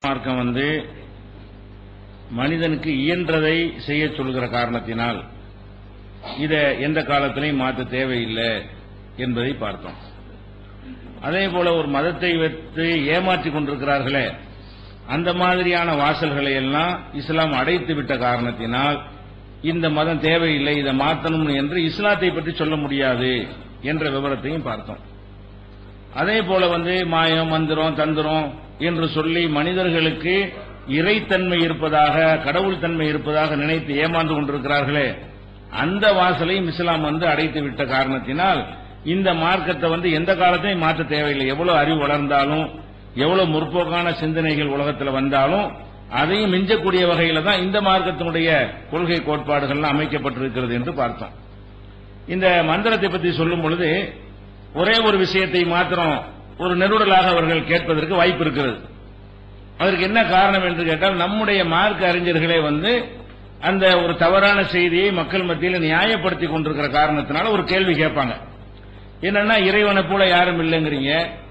மார்க்கம் வந்து மனிதனுக்கு இயன்றதை செய்ய சொல்கிற காரணத்தினால் இதை எந்த காலத்திலையும் மாற்ற தேவையில்லை என்பதை பார்த்தோம் அதே போல ஒரு மதத்தை வைத்து ஏமாற்றிக் கொண்டிருக்கிறார்களே அந்த மாதிரியான வாசல்களை எல்லாம் இஸ்லாம் அடைத்து விட்ட காரணத்தினால் இந்த மதம் தேவையில்லை இதை மாற்றணும் என்று இஸ்லாத்தை பற்றி சொல்ல முடியாது என்ற விவரத்தையும் பார்த்தோம் அதே போல வந்து மாயம் மந்திரம் தந்திரம் என்று சொல்லி மனிதர்களுக்கு இறைத்தன்மை இருப்பதாக கடவுள் தன்மை இருப்பதாக நினைத்து ஏமாந்து கொண்டிருக்கிறார்களே அந்த வாசலையும் இஸ்லாம் வந்து அடைத்து விட்ட காரணத்தினால் இந்த மார்க்கத்தை வந்து எந்த காலத்தையும் மாற்ற தேவையில்லை எவ்வளவு அறிவு வளர்ந்தாலும் எவ்வளவு முற்போக்கான சிந்தனைகள் உலகத்தில் வந்தாலும் அதையும் மிஞ்சக்கூடிய வகையில தான் இந்த மார்க்கத்தினுடைய கொள்கை கோட்பாடுகள்லாம் அமைக்கப்பட்டிருக்கிறது என்று பார்த்தோம் இந்த மந்திரத்தை பற்றி சொல்லும் பொழுது ஒரே ஒரு விஷயத்தை மாத்திரம் ஒரு நெருடலாக அவர்கள் கேட்பதற்கு வாய்ப்பு இருக்கிறது அதற்கு என்ன காரணம் என்று கேட்டால் நம்முடைய மார்க்க அறிஞர்களே வந்து அந்த ஒரு தவறான செய்தியை மக்கள் மத்தியில் நியாயப்படுத்தி கொண்டிருக்கிற காரணத்தினால ஒரு கேள்வி கேட்பாங்க என்னன்னா இறைவனை போல யாரும் இல்லைங்கிறீங்க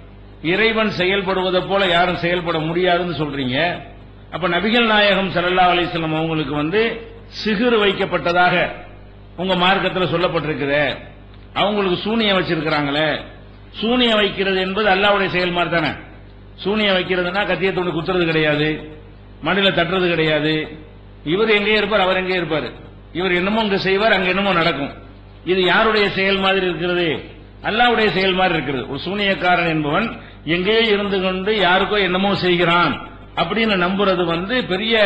இறைவன் செயல்படுவதை போல யாரும் செயல்பட முடியாதுன்னு சொல்றீங்க அப்ப நபிகள் நாயகம் ஸல்லல்லாஹு அலைஹி வஸல்லம் அவங்களுக்கு வந்து சிகுறு வைக்கப்பட்டதாக உங்க மார்க்கத்தில் சொல்லப்பட்டிருக்குதே அவங்களுக்கு சூனியம் வச்சிருக்கிறாங்களே சூனியம் வைக்கிறது என்பது அல்லாவுடைய செயல் மாதிரி தானே சூனியம் வைக்கிறதுனா கத்தியை துண்டு குத்துறது கிடையாது மண்ணில தட்டுறது கிடையாது இவர் எங்கே இருப்பார் அவர் எங்கே இருப்பார் இவர் என்னமோ இங்க செய்வார் அங்க என்னமோ நடக்கும் இது யாருடைய செயல் மாதிரி இருக்கிறது அல்லாவுடைய செயல் மாதிரி இருக்கிறது ஒரு சூனியக்காரன் என்பவன் எங்கேயோ இருந்து கொண்டு யாருக்கோ என்னமோ செய்கிறான் அப்படின்னு நம்புறது வந்து பெரிய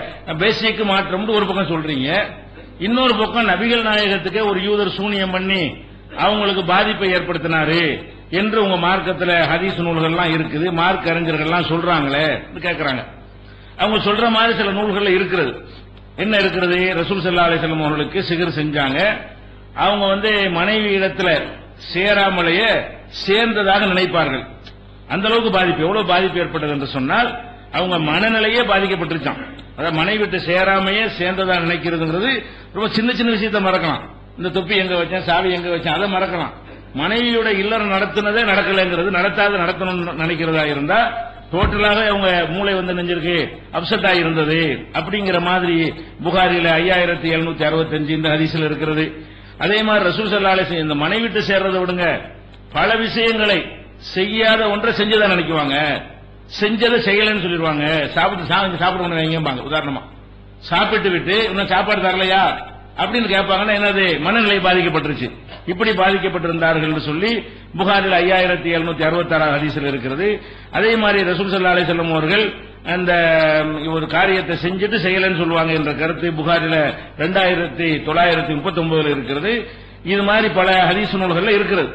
பேசிக் மாற்றம்னு ஒரு பக்கம் சொல்றீங்க இன்னொரு பக்கம் நபிகள் நாயகத்துக்கே ஒரு யூதர் சூனியம் பண்ணி அவங்களுக்கு பாதிப்பை ஏற்படுத்தினாரு என்று உங்க மார்க்கத்துல ஹதீஸ் நூல்கள்லாம் இருக்குது மார்க் அறிஞர்கள்லாம் சொல்றாங்களே கேட்கறாங்க அவங்க சொல்ற மாதிரி சில நூல்கள் இருக்கிறது என்ன இருக்கிறது ரசூல் சல்லா அலிஸ்லாம் அவர்களுக்கு சிகர் செஞ்சாங்க அவங்க வந்து மனைவி இடத்துல சேராமலேயே சேர்ந்ததாக நினைப்பார்கள் அந்த அளவுக்கு பாதிப்பு எவ்வளவு பாதிப்பு ஏற்பட்டது என்று சொன்னால் அவங்க மனநிலையே பாதிக்கப்பட்டிருச்சான் அதாவது மனைவி விட்டு சேராமையே சேர்ந்ததா நினைக்கிறதுங்கிறது ரொம்ப சின்ன சின்ன விஷயத்த மறக்கலாம் இந்த தொப்பி எங்க வச்சேன் சாவி எங்க வச்சேன் அதை மறக்கலாம் மனைவியோட இல்லறம் நடத்துனதே நடக்கலைங்கிறது நடத்தாத நடத்தணும்னு நினைக்கிறதா இருந்தா டோட்டலாக அவங்க மூளை வந்து நெஞ்சிருக்கு அப்செட் இருந்தது அப்படிங்கிற மாதிரி புகாரில ஐயாயிரத்தி எழுநூத்தி அறுபத்தஞ்சு இந்த ஹதீஸ்ல இருக்கிறது அதே மாதிரி ரசூல் சல்லாலே இந்த மனைவிட்டு சேர்றதை விடுங்க பல விஷயங்களை செய்யாத ஒன்றை செஞ்சுதான் நினைக்குவாங்க செஞ்சதை செய்யலன்னு சொல்லிடுவாங்க சாப்பிட்டு சாப்பிட்டு சாப்பிட வைங்கம்பாங்க உதாரணமா சாப்பிட்டு விட்டு இன்னும் சாப்பாடு தரலையா அப்படின்னு கேட்பாங்கன்னா என்னது மனநிலை பாதிக்கப்பட்டுருச்சு இப்படி பாதிக்கப்பட்டிருந்தார்கள் சொல்லி புகாரில் ஐயாயிரத்தி எழுநூத்தி அறுபத்தி ஆறாவது ஹதீஸில் இருக்கிறது அதே மாதிரி ரசூல் சல்லா அலி செல்லம் அவர்கள் அந்த ஒரு காரியத்தை செஞ்சுட்டு செய்யலன்னு சொல்லுவாங்க என்ற கருத்து புகாரில ரெண்டாயிரத்தி தொள்ளாயிரத்தி முப்பத்தி ஒன்பதுல இருக்கிறது இது மாதிரி பல ஹதீஸ் நூல்கள்ல இருக்கிறது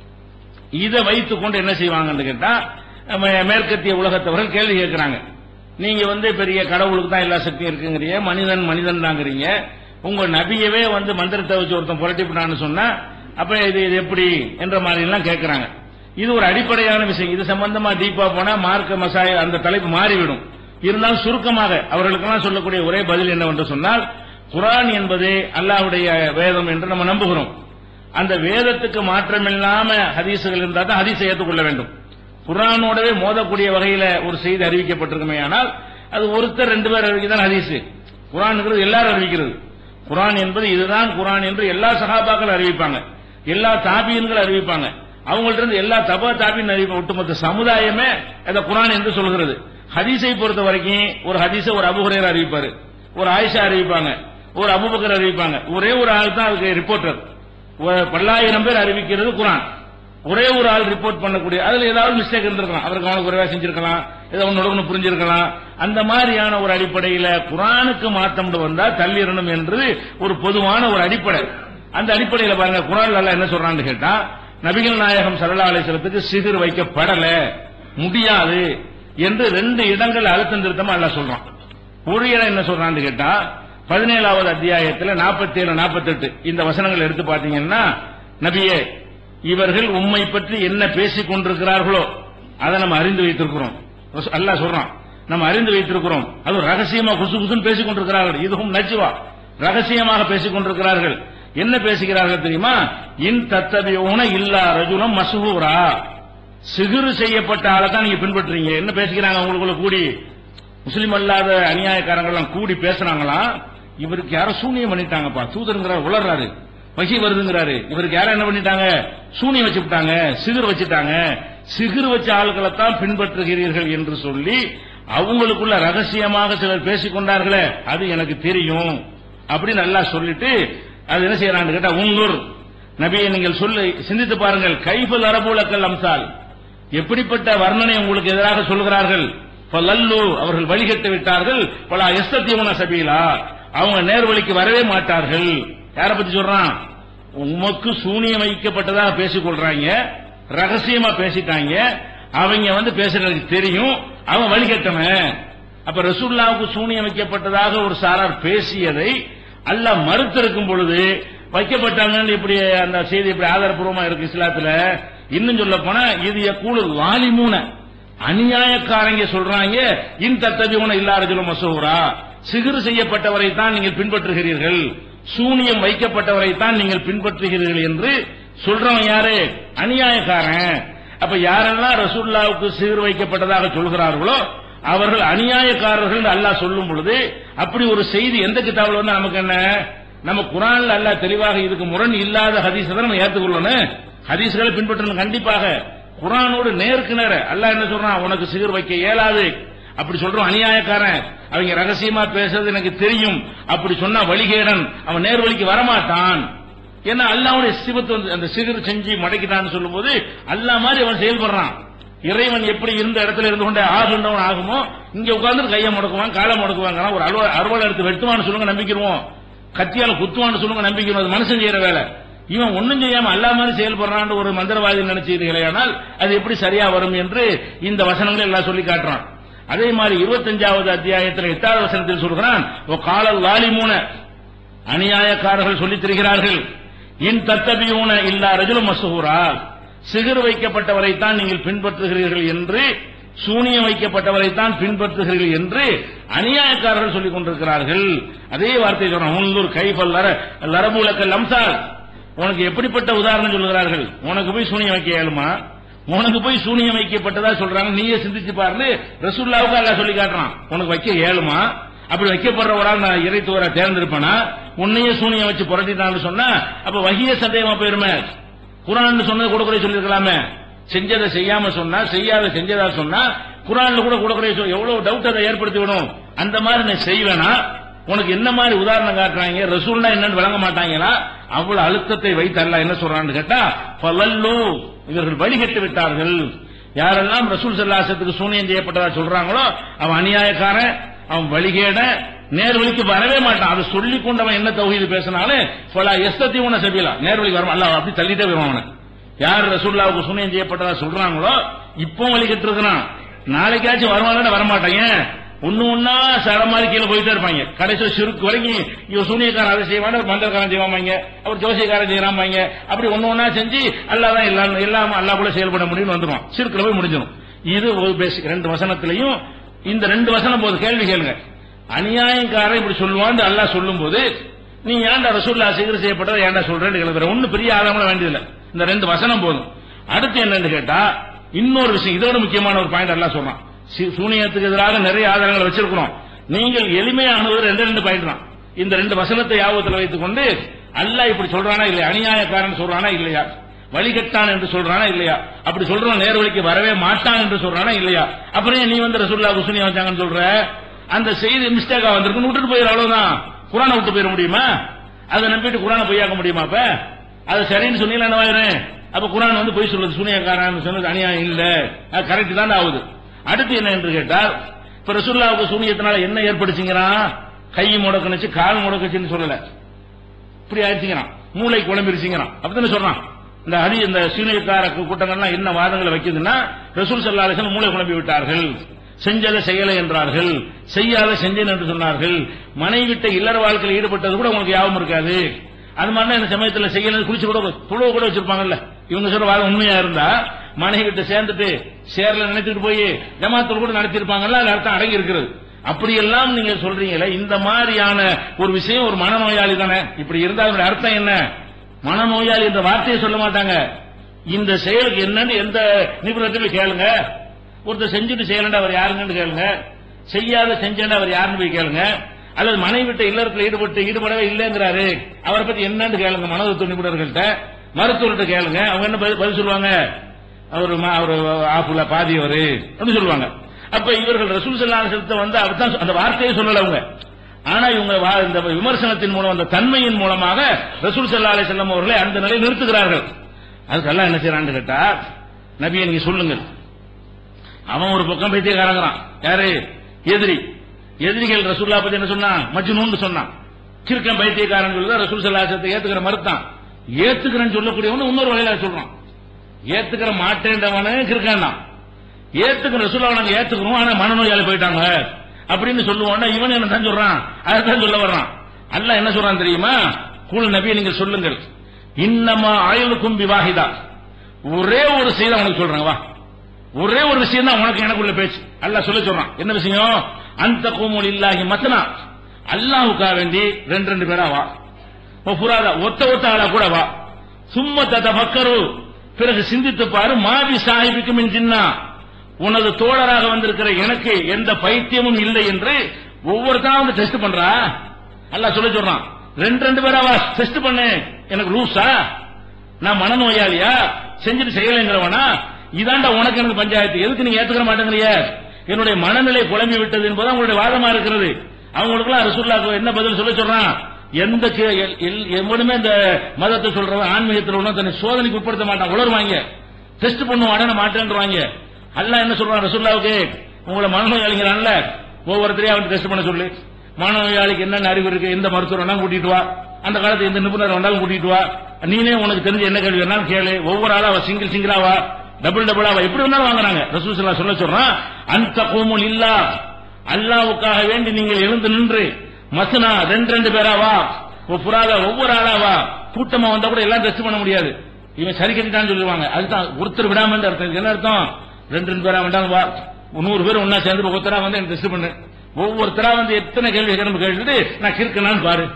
இதை வைத்துக் கொண்டு என்ன செய்வாங்கன்னு கேட்டா மேற்கத்திய உலகத்தவர்கள் கேள்வி கேட்கிறாங்க நீங்க வந்து பெரிய கடவுளுக்கு தான் எல்லா சக்தியும் இருக்குங்கிறீங்க மனிதன் மனிதன் தாங்கிறீங்க உங்க நபியவே வந்து மந்திரத்தை வச்சு ஒருத்தன் புரட்டிவிட்டான்னு சொன்னா அப்ப இது இது எப்படி என்ற மாதிரி எல்லாம் கேட்கிறாங்க இது ஒரு அடிப்படையான விஷயம் இது சம்பந்தமா டீப்பா போனா மார்க்க மசாய அந்த தலைப்பு மாறிவிடும் இருந்தாலும் சுருக்கமாக அவர்களுக்கெல்லாம் சொல்லக்கூடிய ஒரே பதில் என்னவென்று சொன்னால் குரான் என்பது அல்லாவுடைய வேதம் என்று நம்ம நம்புகிறோம் அந்த வேதத்துக்கு மாற்றமில்லாம ஹதீசுகள் இருந்தால் தான் ஹதீஸை ஏற்றுக்கொள்ள வேண்டும் குரானோடவே மோதக்கூடிய வகையில ஒரு செய்தி அறிவிக்கப்பட்டிருக்குமே ஆனால் அது ஒருத்தர் ரெண்டு பேர் அறிவிக்கதான் ஹதீஸ் குரான் எல்லாரும் அறிவிக்கிறது குரான் என்பது இதுதான் குரான் என்று எல்லா சகாபாக்கள் அறிவிப்பாங்க எல்லா தாபியன்கள் அறிவிப்பாங்க அவங்கள்ட்ட இருந்து எல்லா தபா தாபின் அறிவிப்ப ஒட்டுமொத்த சமுதாயமே அந்த குரான் என்று சொல்கிறது ஹதீஸை பொறுத்த வரைக்கும் ஒரு ஹதீஸை ஒரு அபுஹரேர் அறிவிப்பாரு ஒரு ஆயிஷா அறிவிப்பாங்க ஒரு அபுபக்கர் அறிவிப்பாங்க ஒரே ஒரு ஆள் தான் அதுக்கு ரிப்போர்ட்டர் பல்லாயிரம் பேர் அறிவிக்கிறது குரான் ஒரே ஒரு ஆள் ரிப்போர்ட் பண்ணக்கூடிய அதுல ஏதாவது மிஸ்டேக் இருந்திருக்கலாம் அவருக்கு அவனுக்கு குறைவா செஞ்சிருக்கலாம் ஏதோ ஒன்னு ஒன்று புரிஞ்சிருக்கலாம் அந்த மாதிரியான ஒரு அடிப்படையில குரானுக்கு மாற்றம் வந்தா தள்ளிடணும் என்று ஒரு பொதுவான ஒரு அடிப்படை அந்த அடிப்படையில பாருங்க குரான் அல்ல என்ன சொல்றான்னு கேட்டா நபிகள் நாயகம் சரலா அலிசலத்துக்கு சிகிர் வைக்கப்படல முடியாது என்று ரெண்டு இடங்கள் அழுத்தம் திருத்தமா அல்ல சொல்றான் ஒரு இடம் என்ன சொல்றான்னு கேட்டா பதினேழாவது அத்தியாயத்தில் நாற்பத்தி ஏழு நாற்பத்தி எட்டு இந்த வசனங்கள் எடுத்து பாத்தீங்கன்னா நபியே இவர்கள் உண்மை பற்றி என்ன பேசிக் கொண்டிருக்கிறார்களோ அதை நம்ம அறிந்து வைத்திருக்கிறோம் அல்லாஹ் சொல்றான் நம்ம அறிந்து வைத்திருக்கிறோம் அது ரகசியமா குசு குசுன்னு பேசிக் கொண்டிருக்கிறார்கள் இதுவும் நச்சுவா ரகசியமாக பேசிக் கொண்டிருக்கிறார்கள் என்ன பேசுகிறார்கள் தெரியுமா இன் தத்தபியோன இல்லா ரஜுலம் மசூரா சிகுறு செய்யப்பட்ட ஆளை தான் நீங்க பின்பற்றுறீங்க என்ன பேசுகிறாங்க உங்களுக்குள்ள கூடி முஸ்லிம் அல்லாத அநியாயக்காரங்கள்லாம் கூடி பேசுறாங்களாம் இவருக்கு யாரோ சூனியம் பண்ணிட்டாங்கப்பா தூதருங்கிறார் உளர்றாரு வகி வருதுங்கிறாரு இவருக்கு யாரும் என்ன பண்ணிட்டாங்க சூனியம் வச்சு விட்டாங்க சிகுர் வச்சுட்டாங்க சிகுர் வச்ச ஆட்களை தான் பின்பற்றுகிறீர்கள் என்று சொல்லி அவங்களுக்குள்ள ரகசியமாக சிலர் பேசிக் கொண்டார்களே அது எனக்கு தெரியும் அப்படின்னு நல்லா சொல்லிட்டு அது என்ன செய்யறான்னு கேட்டா உங்கூர் நபியை நீங்கள் சொல்லி சிந்தித்து பாருங்கள் கைஃபல் அரபுலக்கல் அம்சால் எப்படிப்பட்ட வர்ணனை உங்களுக்கு எதிராக சொல்கிறார்கள் பலல்லு அவர்கள் வழிகட்டு விட்டார்கள் பல எஸ்தத்தியமுன சபீலா அவங்க நேர்வழிக்கு வரவே மாட்டார்கள் யார பத்தி சொல்றான் உமக்கு சூனியம் வைக்கப்பட்டதாக பேசிக் கொள்றாங்க ரகசியமா பேசிட்டாங்க அவங்க வந்து பேசுறதுக்கு தெரியும் அவன் வழிகட்டவன் அப்ப ரசூல்லாவுக்கு சூனியம் வைக்கப்பட்டதாக ஒரு சாரார் பேசியதை அல்லாஹ் மறுத்திருக்கும் பொழுது வைக்கப்பட்டாங்கன்னு இப்படி அந்த செய்தி இப்படி ஆதாரப்பூர்வமா இருக்கு இஸ்லாத்துல இன்னும் சொல்ல போனா இது கூழு வாலிமூன அநியாயக்காரங்க சொல்றாங்க இன் தத்தபியூன இல்லாரஜுல மசூரா சிகிறு செய்யப்பட்டவரை தான் நீங்கள் பின்பற்றுகிறீர்கள் சூனியம் வைக்கப்பட்டவரை தான் நீங்கள் பின்பற்றுகிறீர்கள் என்று சொல்றவன் யாரு அநியாயக்காரன் அப்ப யாரெல்லாம் ரசூல்லாவுக்கு சிகிறு வைக்கப்பட்டதாக சொல்கிறார்களோ அவர்கள் அநியாயக்காரர்கள் என்று அல்லாஹ் சொல்லும் பொழுது அப்படி ஒரு செய்தி எந்த கிதாபில் வந்து நமக்கு என்ன நம்ம குரான்ல அல்லாஹ் தெளிவாக இதுக்கு முரண் இல்லாத ஹதீஸ் தான் நம்ம ஏத்துக்கொள்ளணும் ஹதீஸ்களை பின்பற்றணும் கண்டிப்பாக குரானோடு நேருக்கு நேர அல்லாஹ் என்ன சொல்றான் உனக்கு சிகர் வைக்க இயலாது அப்படி சொல்றோம் அநியாயக்காரன் அவங்க ரகசியமா பேசுறது எனக்கு தெரியும் அப்படி சொன்னா வழிகேடன் அவன் நேர்வழிக்கு வரமாட்டான் ஏன்னா அல்லாவுடைய சிவத்து வந்து அந்த சிகர் செஞ்சு மடக்கிட்டான்னு சொல்லும்போது அல்லாஹ் மாதிரி அவன் செயல்படுறான் இறைவன் எப்படி இருந்த இடத்துல இருந்து கொண்டே ஆகுண்டவன் ஆகுமோ இங்க உட்கார்ந்து கையை முடக்குவான் காலை முடக்குவாங்க ஒரு அலுவல அறுவலை எடுத்து வெட்டுவான்னு சொல்லுங்க நம்பிக்கிறோம் கத்தியால குத்துவான்னு சொல்லுங்க நம்பிக்கிறோம் அது மனுஷன் செய்யற வேலை இவன் ஒண்ணும் செய்யாம அல்லா மாதிரி செயல்படுறான்னு ஒரு மந்திரவாதி நினைச்சீர்களே ஆனால் அது எப்படி சரியா வரும் என்று இந்த வசனங்கள் எல்லாம் சொல்லி காட்டுறான் அதே மாதிரி இருபத்தஞ்சாவது அத்தியாயத்தில் எட்டாவது வசனத்தில் சொல்கிறான் "ஒ காலல் லாலிமூன அநியாயக்காரர்கள் சொல்லித் திரிகிறார்கள் இன் தத்தபியூன இல்லா ரஜுலும் மசூரா சிகர் வைக்கப்பட்டவரை தான் நீங்கள் பின்பற்றுகிறீர்கள் என்று சூனியம் வைக்கப்பட்டவரை தான் பின்பற்றுகிறீர்கள் என்று அநியாயக்காரர்கள் சொல்லிக் கொண்டிருக்கிறார்கள் அதே வார்த்தை சொல்றான் உன்னூர் கைஃபல் லரபுலக்கல் அம்சால் உனக்கு எப்படிப்பட்ட உதாரணம் சொல்லுகிறார்கள் உனக்கு போய் சூனியம் வைக்க இயலுமா உனக்கு போய் சூனியம் வைக்கப்பட்டதா சொல்றாங்க நீயே சிந்திச்சு பாருன்னு ரசூல்லாவுக்கு அல்ல சொல்லி காட்டுறான் உனக்கு வைக்க இயலுமா அப்படி வைக்கப்படுற ஒரு ஆள் நான் இறைத்துவரை தேர்ந்தெடுப்பேனா உன்னையே சூனியம் வச்சு புரட்டிட்டான்னு சொன்னா அப்ப வகிய சந்தேகமா போயிருமே குரான் சொன்னது கூட குறை சொல்லிருக்கலாமே செஞ்சதை செய்யாம சொன்னா செய்யாத செஞ்சதா சொன்னா குரான்ல கூட கூட குறை சொல்லி எவ்வளவு டவுட் அதை ஏற்படுத்தி விடும் அந்த மாதிரி நீ செய்வேனா உனக்கு என்ன மாதிரி உதாரணம் காட்டுறாங்க ரசூல்னா என்னன்னு விளங்க மாட்டாங்களா அவ்வளவு அழுத்தத்தை வைத்து அல்ல என்ன சொல்றான்னு கேட்டா பலல்லு இவர்கள் வழிகட்டு விட்டார்கள் யாரெல்லாம் ரசூல் சல்லாசத்துக்கு சூனியம் செய்யப்பட்டதா சொல்றாங்களோ அவன் அநியாயக்காரன் அவன் வழிகேட நேர்வழிக்கு வரவே மாட்டான் அதை சொல்லி கொண்டவன் என்ன தௌஹீது பேசினாலும் பல எஸ்தத்தி உன செபிலா நேர்வழிக்கு வர அல்ல அப்படி தள்ளிட்டே போயிடும் அவனை யார் ரசூல்லாவுக்கு சூனியம் செய்யப்பட்டதா சொல்றாங்களோ இப்போ வழிகிட்டு இருக்கிறான் நாளைக்காச்சும் வருவாங்கன்னு வரமாட்டாங்க ஒண்ணு ஒன்னா சட மாதிரி கீழே போயிட்டே இருப்பாங்க கடைசி சுருக்கு வரைக்கும் இவன் சூனியக்காரன் அதை செய்வான் மந்திரக்காரன் செய்வாங்க அப்புறம் ஜோசியக்காரன் செய்யறாங்க அப்படி ஒண்ணு ஒன்னா செஞ்சு அல்லாதான் எல்லாம் எல்லாம் அல்லா கூட செயல்பட முடியும்னு வந்துடும் சிறுக்குல போய் முடிஞ்சிடும் இது ஒரு பேசிக் ரெண்டு வசனத்திலையும் இந்த ரெண்டு வசனம் போது கேள்வி கேளுங்க அநியாயக்காரன் இப்படி சொல்லுவான்னு அல்லாஹ் சொல்லும் போது நீ ஏன்டா ரசூல்லா சிகிர் செய்யப்பட்டதை ஏன்டா சொல்றேன்னு கேட்கிற ஒண்ணு பெரிய ஆதாரம் வேண்டியதில்லை இந்த ரெண்டு வசனம் போதும் அடுத்து என்னன்னு கேட்டா இன்னொரு விஷயம் இதோட முக்கியமான ஒரு பாயிண்ட் எல்லாம் சொல்றான் சி- சூனியத்துக்கு எதிராக நிறைய ஆதாரங்களை வச்சிருக்கிறோம் நீங்கள் எளிமையானது ரெண்டு ரெண்டு பாயிண்ட் தான் இந்த ரெண்டு வசனத்தை யாபத்தில் வைத்துக் கொண்டு அல்லாஹ் இப்படி சொல்றானா இல்லையா அநியாயக்காரன் சொல்றானா இல்லையா வழிகட்டான் என்று சொல்றானா இல்லையா அப்படி சொல்றவன் நேர் வழிக்கு வரவே மாட்டான் என்று சொல்றானா இல்லையா அப்புறம் ஏன் நீ வந்து ரசூல்லா குசுனியா வச்சாங்கன்னு சொல்ற அந்த செய்தி மிஸ்டேக்கா வந்திருக்குன்னு விட்டுட்டு போயிரு அவ்வளவுதான் குரானை விட்டு போயிட முடியுமா அதை நம்பிட்டு குரானை பொய்யாக்க முடியுமா அப்ப அது சரின்னு சொன்னீங்களா என்னவாயிரும் அப்ப குரான் வந்து பொய் சொல்லுது சூனியக்காரன் சொன்னது அநியாயம் இல்ல அது கரெக்ட் தான் ஆகுது அடுத்து என்ன என்று கேட்டால் இப்ப ரசூல்லாவுக்கு சூனியத்தினால என்ன ஏற்படுச்சுங்கிறான் கை முடக்குனுச்சு கால் முடக்குச்சுன்னு சொல்லல இப்படி ஆயிடுச்சுங்கிறான் மூளை குழம்பிருச்சுங்கிறான் அப்படித்தானே சொல்றான் இந்த ஹரி இந்த சீனியக்கார கூட்டங்கள்லாம் என்ன வாதங்களை வைக்குதுன்னா ரசூல் சல்லா அலிஸ்லாம் மூளை குழம்பி விட்டார்கள் செஞ்சதை செய்யலை என்றார்கள் செய்யாத செஞ்சேன் என்று சொன்னார்கள் மனைவி விட்ட இல்லற வாழ்க்கையில் ஈடுபட்டது கூட உங்களுக்கு யாபம் இருக்காது அது மாதிரி இந்த சமயத்தில் செய்யல குளிச்சு கூட துழுவ கூட வச்சிருப்பாங்கல்ல இவங்க சொல்ற வாதம் உண்மையா இருந்தா மனைவி கிட்ட சேர்ந்துட்டு சேர்ல நினைச்சிட்டு போய் ஜமாத்தில் கூட நடத்திருப்பாங்கல்ல அது அர்த்தம் அடங்கி இருக்கிறது அப்படியெல்லாம் நீங்க சொல்றீங்களே இந்த மாதிரியான ஒரு விஷயம் ஒரு மனநோயாளி தானே இப்படி இருந்தா அதனுடைய அர்த்தம் என்ன மனநோயாளி என்ற வார்த்தையை சொல்ல மாட்டாங்க இந்த செயலுக்கு என்னன்னு எந்த நிபுணத்தையும் கேளுங்க ஒருத்தர் செஞ்சுட்டு செய்யலண்டா அவர் யாருங்கன்னு கேளுங்க செய்யாத செஞ்சேன்னு அவர் யாருன்னு போய் கேளுங்க அல்லது மனைவி விட்ட இல்லறத்துல ஈடுபட்டு ஈடுபடவே இல்லைங்கிறாரு அவரை பத்தி என்னன்னு கேளுங்க மனோதத்துவ நிபுணர்கள்ட்ட மருத்துவர்கிட்ட கேளுங்க அவங்க என்ன பதில் பதில் சொல்லுவாங்க அவர் அவர் ஆப்புல பாதி அவரு அப்படின்னு சொல்லுவாங்க அப்ப இவர்கள் ரசூல் சல்லாசத்தை வந்து அவர்தான் அந்த வார்த்தையை சொல்லல அவங்க ஆனா இவங்க வா- இந்த விமர்சனத்தின் மூலம் அந்த தன்மையின் மூலமாக ரசூல் சல்லா அலி செல்லம் அவர்களை அந்த நிலையில் நிறுத்துகிறார்கள் அதுக்கெல்லாம் என்ன செய்யறான்னு கேட்டா நபியை நீங்க சொல்லுங்கள் அவன் ஒரு பக்கம் பைத்தியக்காரங்கிறான் யாரு எதிரி எதிரிகள் ரசூல்லா பத்தி என்ன சொன்னான் மஜ்னூன்னு சொன்னான் கிறுக்கன் பைத்தியக்காரன் சொல்லி ரசூல் சல்லாசத்தை ஏத்துக்கிற மறுத்தான் ஏத்துக்கிறேன்னு சொல்லக்கூடியவன் இன்னொரு வகையில சொல்றான் ஏத்துக்கிற மாட்டேன்றவனு கிறுக்கான் தான் ஏத்துக்கிற ரசூல்லா நாங்க ஏத்துக்கிறோம் ஆனா மனநோயாளி போயிட்டாங்க அப்படின்னு சொல்லுவோம்னா இவன் என்ன தான் சொல்றான் அதான் சொல்ல வர்றான் அல்லாஹ் என்ன சொல்றான் தெரியுமா கூல் நபியை நீங்கள் சொல்லுங்கள் இன்னமா ஆயுளுக்கும் விவாகிதா ஒரே ஒரு செய்தி அவனுக்கு சொல்றாங்க வா ஒரே ஒரு விஷயம் தான் உனக்கு எனக்குள்ள பேச்சு அல்லாஹ் சொல்ல சொல்றான் என்ன விஷயம் அந்த கோமூல் இல்லாஹி மத்தனா அல்லாஹுக்கா வேண்டி ரெண்டு ரெண்டு பேரா வா ஓ புராதா ஒத்த ஒத்த ஆளா கூட வா சும்மா தத பக்கரு பிறகு சிந்தித்து பாரு மாவி சாஹிபிக்கு மின் சின்னா உனது தோழராக வந்திருக்கிற எனக்கு எந்த பைத்தியமும் இல்லை என்று ஒவ்வொருத்தரும் வந்து டெஸ்ட் பண்றா அல்லாஹ் சொல்ல சொல்றான் ரெண்டு ரெண்டு பேரா வா டெஸ்ட் பண்ணு எனக்கு லூசா நான் மனநோயாளியா செஞ்சுட்டு செய்யலைங்கிறவனா இதாண்டா உனக்கு எனக்கு பஞ்சாயத்து எதுக்கு நீங்க ஏத்துக்கிற மாட்டேங்கிறீங்க என்னுடைய மனநிலை குழம்பி விட்டது என்பது அவங்களுடைய வாதமா இருக்கிறது அவங்களுக்குலாம் ரசூல்லாக்கு என்ன பதில் சொல்ல சொல்றான் எந்த கே- எல்- எல்- எவனுமே இந்த மதத்தை சொல்றவன் ஆன்மீகத்தில் உள்ள தன்னை சோதனைக்கு உட்படுத்த மாட்டான் உளருவாங்க டெஸ்ட் பண்ணுவாங்க மாட்டேன்றாங்க அல்லாஹ் என்ன சொல்றான் ரசூல்லாவுக்கு உங்களை மனநோயாளிங்கிறான்ல ஒவ்வொருத்தரையும் அவன் டெஸ்ட் பண்ண சொல்லி மனநோயாளிக்கு என்னென்ன அறிவு இருக்கு எந்த மருத்துவர் வேணாலும் கூட்டிட்டு வா அந்த காலத்து எந்த நிபுணர் வந்தாலும் கூட்டிட்டு வா நீனே உனக்கு தெரிஞ்ச என்ன கேள்வி வேணாலும் கேளு ஒவ்வொரு ஆளா அவ சிங்கிள் சிங்கிளா வா டபுள் டபுளா வா எப்படி வேணாலும் வாங்குறாங்க ரசூல் ஸல்லல்லாஹு சொல்ல சொல்றான் அந்த கோமுல் இல்லா அல்லாவுக்காக வேண்டி நீங்கள் எழுந்து நின்று மசனா ரெண்டு ரெண்டு பேரா வா ஒரு புறாத ஒவ்வொரு ஆளா வா கூட்டமா வந்தா கூட எல்லாம் டெஸ்ட் பண்ண முடியாது இவன் சரி கட்டிட்டான்னு சொல்லுவாங்க அதுதான் ஒருத்தர் விடாம அர்த்தம் இதுக்கு என்ன அர்த்தம் ரெண்டு ரெண்டு பேரா வேண்டாம் வா நூறு பேர் ஒன்னா சேர்ந்து ஒருத்தரா வந்து எனக்கு டெஸ்ட் பண்ணு ஒவ்வொருத்தரா வந்து எத்தனை கேள்வி கேட்கணும் கேட்டுட்டு நான் கிறுக்கனான்னு பாரு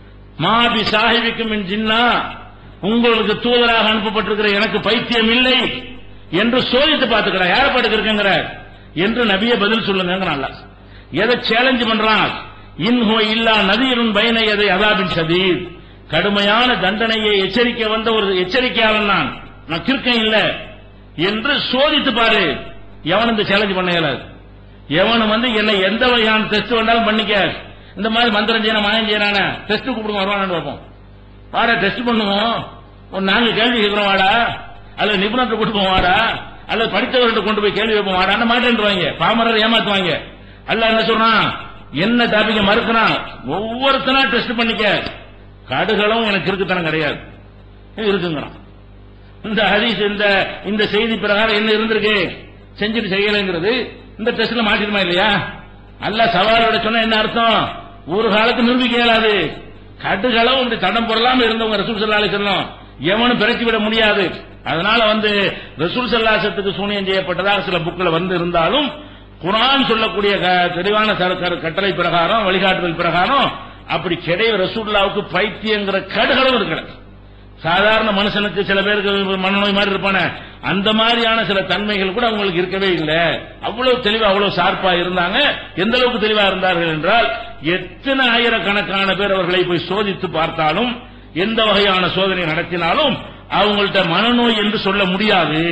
மாபி சாஹிபிக்கும் என் ஜின்னா உங்களுக்கு தூதராக அனுப்பப்பட்டிருக்கிற எனக்கு பைத்தியம் இல்லை என்று சோதித்து பார்த்துக்கிறா யார பாட்டுக்கிறேங்கிற என்று நபிய பதில் சொல்லுங்க எதை சேலஞ்ச் பண்றான் இன்ஹோ இல்லா நதியின் பயனை எதை அதாபின் சதீர் கடுமையான தண்டனையை எச்சரிக்கை வந்த ஒரு எச்சரிக்கையாளன் நான் நான் கிறுக்கன் இல்ல என்று சோதித்து பாரு எவன் இந்த சேலஞ்ச் பண்ண இயலாது எவனும் வந்து என்னை எந்த வகையான டெஸ்ட் வேணாலும் பண்ணிக்க இந்த மாதிரி மந்திரம் செய்யணும் மாயம் செய்யறான டெஸ்ட் கூப்பிடுங்க வருவானு பார்ப்போம் வாடா டெஸ்ட் பண்ணுவோம் ஒரு நாங்க கேள்வி கேட்கிறோம் வாடா அல்லது நிபுணத்தை கொடுப்போம் வாடா அல்லது படித்தவர்கிட்ட கொண்டு போய் கேள்வி வைப்போம் வாடான்னு மாட்டேன்றாங்க பாமரர் ஏமாத்துவாங்க அல்ல என்ன சொல்றான் என்ன டாபிக்க மறுக்கிறான் ஒவ்வொருத்தனா டெஸ்ட் பண்ணிக்க கடுகளும் எனக்கு இருக்குத்தனம் கிடையாது இது இருக்குங்கிறான் இந்த ஹதீஸ் இந்த இந்த செய்தி பிரகாரம் என்ன இருந்திருக்கு செஞ்சுட்டு செய்யலைங்கிறது இந்த டெஸ்ட்ல மாட்டிடுமா இல்லையா அல்ல சவாலோட சொன்னா என்ன அர்த்தம் ஒரு காலத்து நிரூபிக்க இயலாது கடுகளவும் இப்படி தடம் பொருளாம இருந்தவங்க ரசூல் சல்லா அலிசல்லம் எவனும் பிறக்கி விட முடியாது அதனால வந்து ரசூல் சல்லாசத்துக்கு சூனியம் செய்யப்பட்டதாக சில புக்கில் வந்து இருந்தாலும் குரான் சொல்லக்கூடிய க- தெளிவான சர- கர- கட்டளை பிரகாரம் வழிகாட்டுதல் பிரகாரம் அப்படி கிடையாது ரசூல்லாவுக்கு பைத்தியங்கிற கடுகளவு இருக்கிறது சாதாரண மனுஷனுக்கு சில பேருக்கு மனநோய் மாதிரி இருப்பானே அந்த மாதிரியான சில தன்மைகள் கூட அவங்களுக்கு இருக்கவே இல்லை அவ்வளவு தெளிவா அவ்வளவு ஷார்ப்பா இருந்தாங்க எந்த அளவுக்கு தெளிவா இருந்தார்கள் என்றால் எத்தனை ஆயிரக்கணக்கான பேர் அவர்களை போய் சோதித்து பார்த்தாலும் எந்த வகையான சோதனை நடத்தினாலும் அவங்கள்ட்ட மனநோய் என்று சொல்ல முடியாது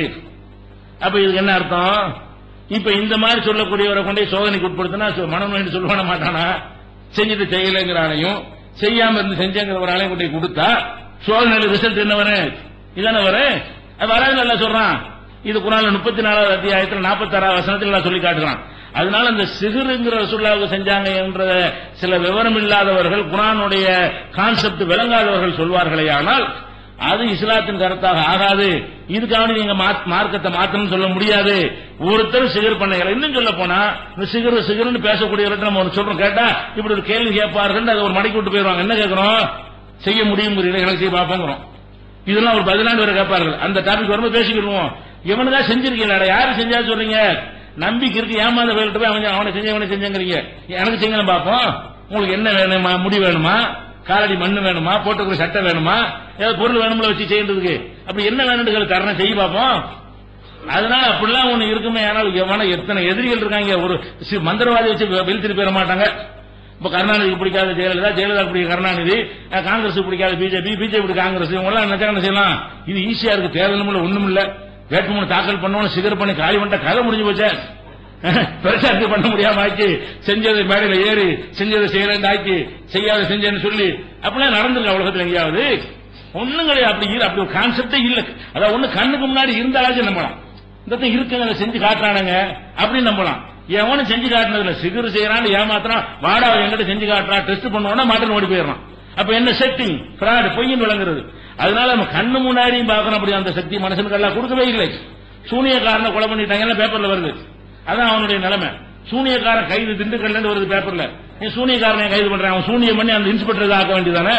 அப்ப இதுக்கு என்ன அர்த்தம் இப்ப இந்த மாதிரி சொல்லக்கூடியவரை கொண்டே சோதனைக்கு உட்படுத்தினா சொ- மனநோய்னு சொல்லுவான மாட்டானா செஞ்சுட்டு செய்யலைங்கிறானையும் செய்யாம இருந்து செஞ்சங்கிறவராலையும் கொண்டு போய் கொடுத்தா சோதனையில ரிசல்ட் என்ன வரும் இதானே வரும் அது வராது நல்லா சொல்றான் இது குரான்ல முப்பத்தி நாலாவது அத்தியாயத்தில் நாற்பத்தாறாவது வசனத்தில் எல்லாம் சொல்லி காட்டுறான் அதனால இந்த சிகுருங்கிற ரசூல்லாவுக்கு செஞ்சாங்க என்ற சில விவரம் இல்லாதவர்கள் குரானுடைய கான்செப்ட் விளங்காதவர்கள் சொல்வார்களே ஆனால் அது இஸ்லாத்தின் கருத்தாக ஆகாது இதுக்காக நீங்க மாத்- மார்க்கத்தை மாத்தணும்னு சொல்ல முடியாது ஒருத்தர் சிகர் பண்ணைகள் இன்னும் சொல்ல போனா இந்த சிகர் சிகர்னு பேசக்கூடியவர்கிட்ட நம்ம ஒன்று சொல்றோம் கேட்டா இப்படி ஒரு கேள்வி கேட்பார்கள் அதை ஒரு மடக்கி விட்டு போயிடுவாங்க என்ன கேட்கிறோம் செய்ய முடியும் புரியல எனக்கு செய்ய பார்ப்போங்கிறோம் இதெல்லாம் ஒரு பதினாண்டு பேர் கேட்பார்கள் அந்த டாபிக் வரும்போது பேசிக்கிடுவோம் இவனுதான் செஞ்சிருக்கீங்களா யாரு செஞ்சா சொல்றீங்க நம்பிக்கை இருக்கு ஏமாந்த பேர்கிட்ட போய் அவன் அவனை செஞ்ச இவனை செஞ்சங்கிறீங்க எனக்கு செய்யணும் பார்ப்போம் உங்களுக்கு என்ன வேணுமா முடி வேணுமா காலடி மண்ணு வேணுமா போட்டுக்கிற சட்டை வேணுமா ஏதாவது பொருள் வேணும்ல வச்சு செய்யறதுக்கு அப்படி என்ன வேணும்னு தரணம் செய்ய பார்ப்போம் அதனால அப்படிலாம் ஒண்ணு இருக்குமே ஆனால் எவன எத்தனை எதிரிகள் இருக்காங்க ஒரு சி- மந்திரவாதி வச்சு வீழ்த்திட்டு போயிட மாட்டாங்க இப்ப கருணாநிதி பிடிக்காத ஜெயலலிதா ஜெயலலிதா பிடிக்காத கருணாநிதி அஹ், காங்கிரஸ் பிடிக்காத பிஜேபி பிஜேபி காங்கிரஸ் இவங்க எல்லாம் நினைச்சா என்ன செய்யலாம் இது ஈஸியா இருக்கு தேர்தலும் இல்ல ஒண்ணும் இல்ல வேட்புமனு தாக்கல் பண்ணவன சிகர் பண்ணி காலி பண்ணிட்ட கதை முடிஞ்சு போச்சே பிரச்சாரத்தை பண்ண முடியாம ஆக்கி செஞ்சதை மேடையில ஏறி செஞ்சதை செய்யறேன் ஆக்கி செய்யாத செஞ்சேன்னு சொல்லி அப்படிலாம் நடந்திருக்கு உலகத்துல எங்கேயாவது ஒண்ணும் கிடையாது அப்படி இல்ல அப்படி ஒரு கான்செப்டே இல்ல அதான் ஒண்ணு கண்ணுக்கு முன்னாடி இருந்தாலும் நம்பலாம் இந்த இடத்துல இருக்குங்க அதை செஞ்சு காட்டுறானுங்க அப்படின்னு நம்பலாம் எவனும் செஞ்சு காட்டினதுல சிகர் செய்யறான்னு ஏமாத்துறான் வாடா அவன் எங்கிட்ட செஞ்சு காட்டுறான் டெஸ்ட் பண்ணுவோம்னா மாட்டன் ஓடி போயிடுறான் அப்ப என்ன செட்டிங் ஃபிராட் பொய்யின் விளங்குறது அதனால நம்ம கண்ணு முன்னாடியும் பார்க்கணும் அப்படி அந்த சக்தி மனுஷனுக்கு எல்லாம் கொடுக்கவே இல்லை சூனியக்காரனை கொலை பண்ணிட்டாங்கன்னா பேப்பர்ல வருது அதான் அவனுடைய நிலைமை சூனியக்காரன் கைது திண்டுக்கல்ல இருந்து வருது பேப்பர்ல நீ சூனியக்காரனை கைது பண்றான் அவன் சூனியம் பண்ணி அந்த இன்ஸ்பெக்டர் ஆக்க வேண்டியதானே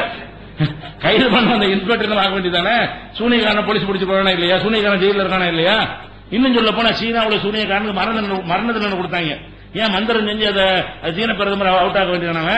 கைது பண்ண அந்த இன்ஸ்பெக்டர் ஆக வேண்டியதானே சூனியக்காரன் போலீஸ் பிடிச்சு போறானா இல்லையா சூனியக்காரன் ஜெயில இருக்கானா இல்லையா இன்னும் சொல்ல போனா சீனாவுல சூனியக்காரனுக்கு மரண தண்டனை- மரண தண்டனை கொடுத்தாங்க ஏன் மந்திரம் செஞ்சு அதை அது சீன பிரதமர் அவுட் ஆக வேண்டியதானவன்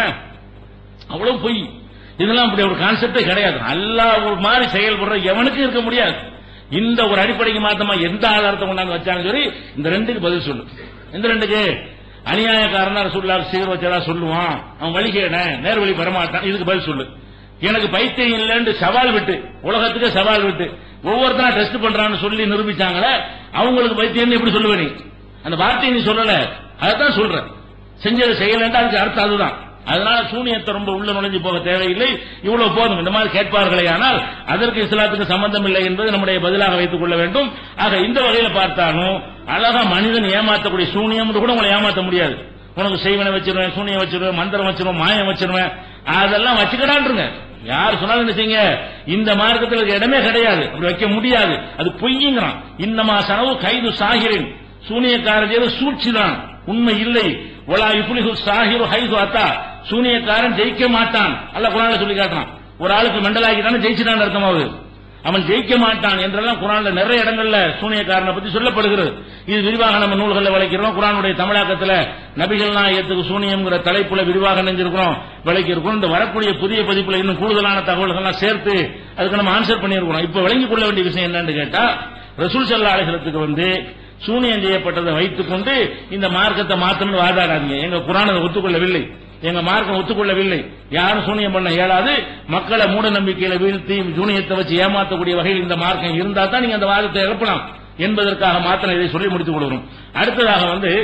அவ்வளவு பொய் இதெல்லாம் அப்படி ஒரு கான்செப்டே கிடையாது நல்லா ஒரு மாதிரி செயல்படுற எவனுக்கும் இருக்க முடியாது இந்த ஒரு அடிப்படைக்கு மாத்தமா எந்த ஆதாரத்தை கொண்டாந்து வச்சாலும் சரி இந்த ரெண்டுக்கு பதில் சொல்லு இந்த ரெண்டுக்கு அநியாயக்காரனா ரசூல்லா சீர் வச்சதா சொல்லுவான் அவன் வழிகேட நேர் வழி பெறமாட்டான் இதுக்கு பதில் சொல்லு எனக்கு பைத்தியம் இல்லைன்னு சவால் விட்டு உலகத்துக்கு சவால் விட்டு ஒவ்வொருத்தனா டெஸ்ட் பண்றான்னு சொல்லி நிரூபிச்சாங்களே அவங்களுக்கு பைத்தியம் எப்படி சொல்லுவ நீ அந்த வார்த்தையை நீ சொல்லல அதைத்தான் சொல்ற செஞ்சதை செய்யலன்னா அதுக்கு அர்த்தம் அதுதான் அதனால சூனியத்தை ரொம்ப உள்ள நுழைஞ்சு போக தேவையில்லை இவ்வளவு போதும் இந்த மாதிரி கேட்பார்களே ஆனால் அதற்கு இஸ்லாத்துக்கு சம்பந்தம் இல்லை என்பது நம்முடைய பதிலாக வைத்துக் கொள்ள வேண்டும் ஆக இந்த வகையில பார்த்தாலும் அழகா மனிதன் ஏமாத்தக்கூடிய சூனியம் கூட உங்களை ஏமாத்த முடியாது உனக்கு செய்வனை வச்சிருவேன் சூனியம் வச்சிருவேன் மந்திரம் வச்சிருவேன் மாயம் வச்சிருவேன் அதெல்லாம் வச்சுக்கடான்ருங்க யார் சொன்னாலும் என்ன செய்யுங்க இந்த மார்க்கத்தில் இதுக்கு இடமே கிடையாது அப்படி வைக்க முடியாது அது பொய்யுங்கிறான் இன்னமா சனவு கைது சாகிரின் சூனியக்காரன் செய்வது சூழ்ச்சிதான் உண்மை இல்லை ஒலா இப்புலிகு சாகிரு ஹைது அத்தா சூனியக்காரன் ஜெயிக்க மாட்டான் அல்ல குரான்ல சொல்லி காட்டுறான் ஒரு ஆளுக்கு மெண்டலாக்கிட்டான ஜெயிச்சுட்டான் அர்த்தமாவது அவன் ஜெயிக்க மாட்டான் என்றெல்லாம் குரான்ல நிறைய இடங்கள்ல சூனியக்காரனை பத்தி சொல்லப்படுகிறது இது விரிவாக நம்ம நூல்களில் விளக்கிறோம் குரானுடைய தமிழாக்கத்துல நபிகள் நாயகத்துக்கு சூனியம்ங்கிற தலைப்புல விரிவாக நெஞ்சிருக்கிறோம் விளக்கியிருக்கிறோம் இந்த வரக்கூடிய புதிய பதிப்புல இன்னும் கூடுதலான தகவல்கள்லாம் சேர்த்து அதுக்கு நம்ம ஆன்சர் பண்ணியிருக்கிறோம் இப்ப விளங்கிக் கொள்ள வேண்டிய விஷயம் என்னன்னு கேட்டா ரசூல் சல்லா அலிஹலத்துக்கு வந்து சூனியம் செய்யப்பட்டதை வைத்துக் கொண்டு இந்த மார்க்கத்தை மாத்தணும்னு வாதாடாதீங்க எங்க குரான் அதை ஒத்துக்கொள்ளவில்லை எங்க மார்க்கம் ஒத்துக்கொள்ளவில்லை யாரும் சூனியம் பண்ண இயலாது மக்களை மூட நம்பிக்கையில வீழ்த்தி சூனியத்தை வச்சு ஏமாத்தக்கூடிய வகையில் இந்த மார்க்கம் இருந்தா தான் நீங்க அந்த வாதத்தை எழுப்பலாம் என்பதற்காக மாத்திரம் இதை சொல்லி முடித்துக் கொள்கிறோம் அடுத்ததாக வந்து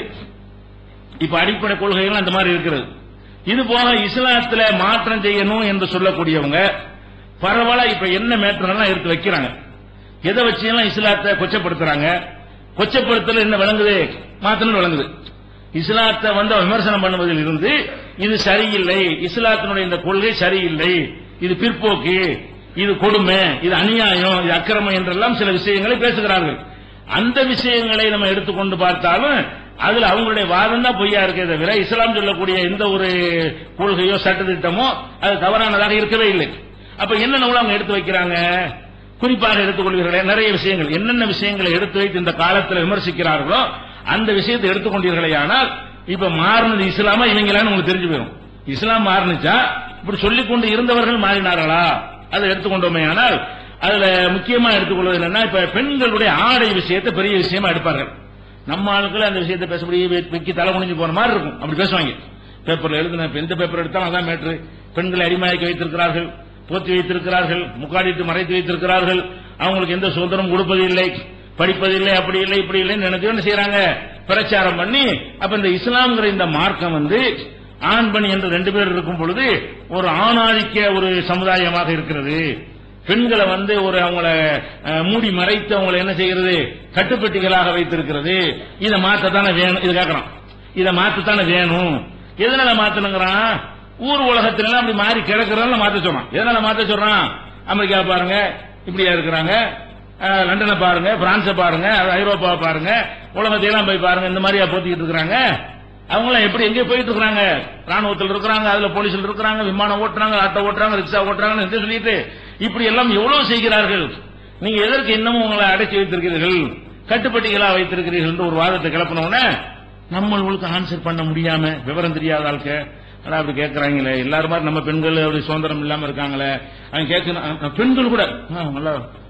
இப்ப அடிப்படை கொள்கைகள் அந்த மாதிரி இருக்கிறது இது போக இஸ்லாத்துல மாற்றம் செய்யணும் என்று சொல்லக்கூடியவங்க பரவாயில்ல இப்ப என்ன மேட்டர்லாம் எடுத்து வைக்கிறாங்க எதை வச்சு எல்லாம் இஸ்லாத்தை கொச்சப்படுத்துறாங்க கொச்சப்படுத்தல என்ன விளங்குது மாத்தணும் விளங்குது இஸ்லாத்தை வந்து அவன் விமர்சனம் பண்ணுவதில் இருந்து இது சரியில்லை இஸ்லாத்தினுடைய இந்த கொள்கை சரியில்லை இது பிற்போக்கு இது கொடுமை இது அநியாயம் இது அக்கிரமம் என்றெல்லாம் சில விஷயங்களை பேசுகிறார்கள் அந்த விஷயங்களை நம்ம எடுத்துக்கொண்டு பார்த்தாலும் அதுல அவங்களுடைய வாதம் தான் பொய்யா இருக்கே தவிர இஸ்லாம் சொல்லக்கூடிய எந்த ஒரு கொள்கையோ சட்டத்திட்டமோ அது தவறானதாக இருக்கவே இல்லை அப்ப என்னென்ன அவங்க எடுத்து வைக்கிறாங்க குறிப்பாக எடுத்துக்கொள்வீர்களே நிறைய விஷயங்கள் என்னென்ன விஷயங்களை எடுத்து வைத்து இந்த காலத்தில் விமர்சிக்கிறார்களோ அந்த விஷயத்தை எடுத்துக்கொண்டீர்களே ஆனால் இப்ப மாறினது இஸ்லாமா இவங்களான்னு உங்களுக்கு தெரிஞ்சு போயிடும் இஸ்லாம் மாறினுச்சா இப்படி சொல்லிக் கொண்டு இருந்தவர்கள் மாறினார்களா அதை எடுத்துக்கொண்டோமே ஆனால் அதுல முக்கியமா எடுத்துக்கொள்வது என்னன்னா இப்ப பெண்களுடைய ஆடை விஷயத்தை பெரிய விஷயமா எடுப்பார்கள் நம்ம ஆளுக்கள் அந்த விஷயத்தை பேசப்படி வெக்கி தலை குனிஞ்சு போன மாதிரி இருக்கும் அப்படி பேசுவாங்க பேப்பர்ல எழுதின இப்ப எந்த பேப்பர் எடுத்தாலும் அதான் மேட்ரு பெண்களை அடிமையாக்கி வைத்திருக்கிறார்கள் போத்தி வைத்திருக்கிறார்கள் முக்காடிட்டு மறைத்து வைத்திருக்கிறார்கள் அவங்களுக்கு எந்த சுதந்திரம் கொடுப்பதில்லை படிப்பதில்லை அப்படி இல்லை இப்படி இல்லை நினைச்சு என்ன செய்யறாங்க பிரச்சாரம் பண்ணி அப்ப இந்த இஸ்லாம்ங்கிற இந்த மார்க்கம் வந்து ஆண் பெண் என்று ரெண்டு பேர் இருக்கும் பொழுது ஒரு ஆணாதிக்க ஒரு சமுதாயமாக இருக்கிறது பெண்களை வந்து ஒரு அவங்கள அஹ், மூடி மறைத்து அவங்களை என்ன செய்கிறது கட்டுப்பெட்டிகளாக வைத்திருக்கிறது இதை மாத்தத்தானே வேணும் இது கேட்கறான் இதை மாத்தத்தானே வேணும் எதனால மாத்தணுங்கிறான் ஊர் உலகத்துல எல்லாம் அப்படி மாறி கிடக்குறதுனால மாத்த சொல்றான் எதனால மாத்த சொல்றான் அமெரிக்கா பாருங்க இப்படியா இருக்கிறாங்க அஹ், லண்டனை பாருங்க பிரான்ஸை பாருங்க ஐரோப்பா பாருங்க உலகத்தையெல்லாம் போய் பாருங்க இந்த மாதிரியா போத்திக்கிட்டு இருக்கிறாங்க அவங்களாம் எப்படி எங்கே போயிட்டு இருக்காங்க ராணுவத்தில் இருக்கிறாங்க அதுல போலீஸ்ல இருக்கிறாங்க விமானம் ஓட்டுறாங்க ஆட்டோ ஓட்டுறாங்க ரிக்ஷா ஓட்டுறாங்கன்னு எந்த சொல்லிட்டு இப்படி எல்லாம் எவ்வளவு செய்கிறார்கள் நீங்க எதற்கு இன்னமும் உங்களை அடைச்சி வைத்திருக்கிறீர்கள் கட்டுப்பட்டிகளா வைத்திருக்கிறீர்கள் என்று ஒரு வாதத்தை கிளப்பின உடனே நம்மளுக்கு ஆன்சர் பண்ண முடியாம விவரம் தெரியாத ஆளுக்கு அதான் அப்படி கேட்கறாங்களே எல்லாரும் மாதிரி நம்ம பெண்கள் அப்படி சுதந்திரம் இல்லாம இருக்காங்களே அவங்க கேட்கணும் பெண்கள் கூட ஆ, நல்லா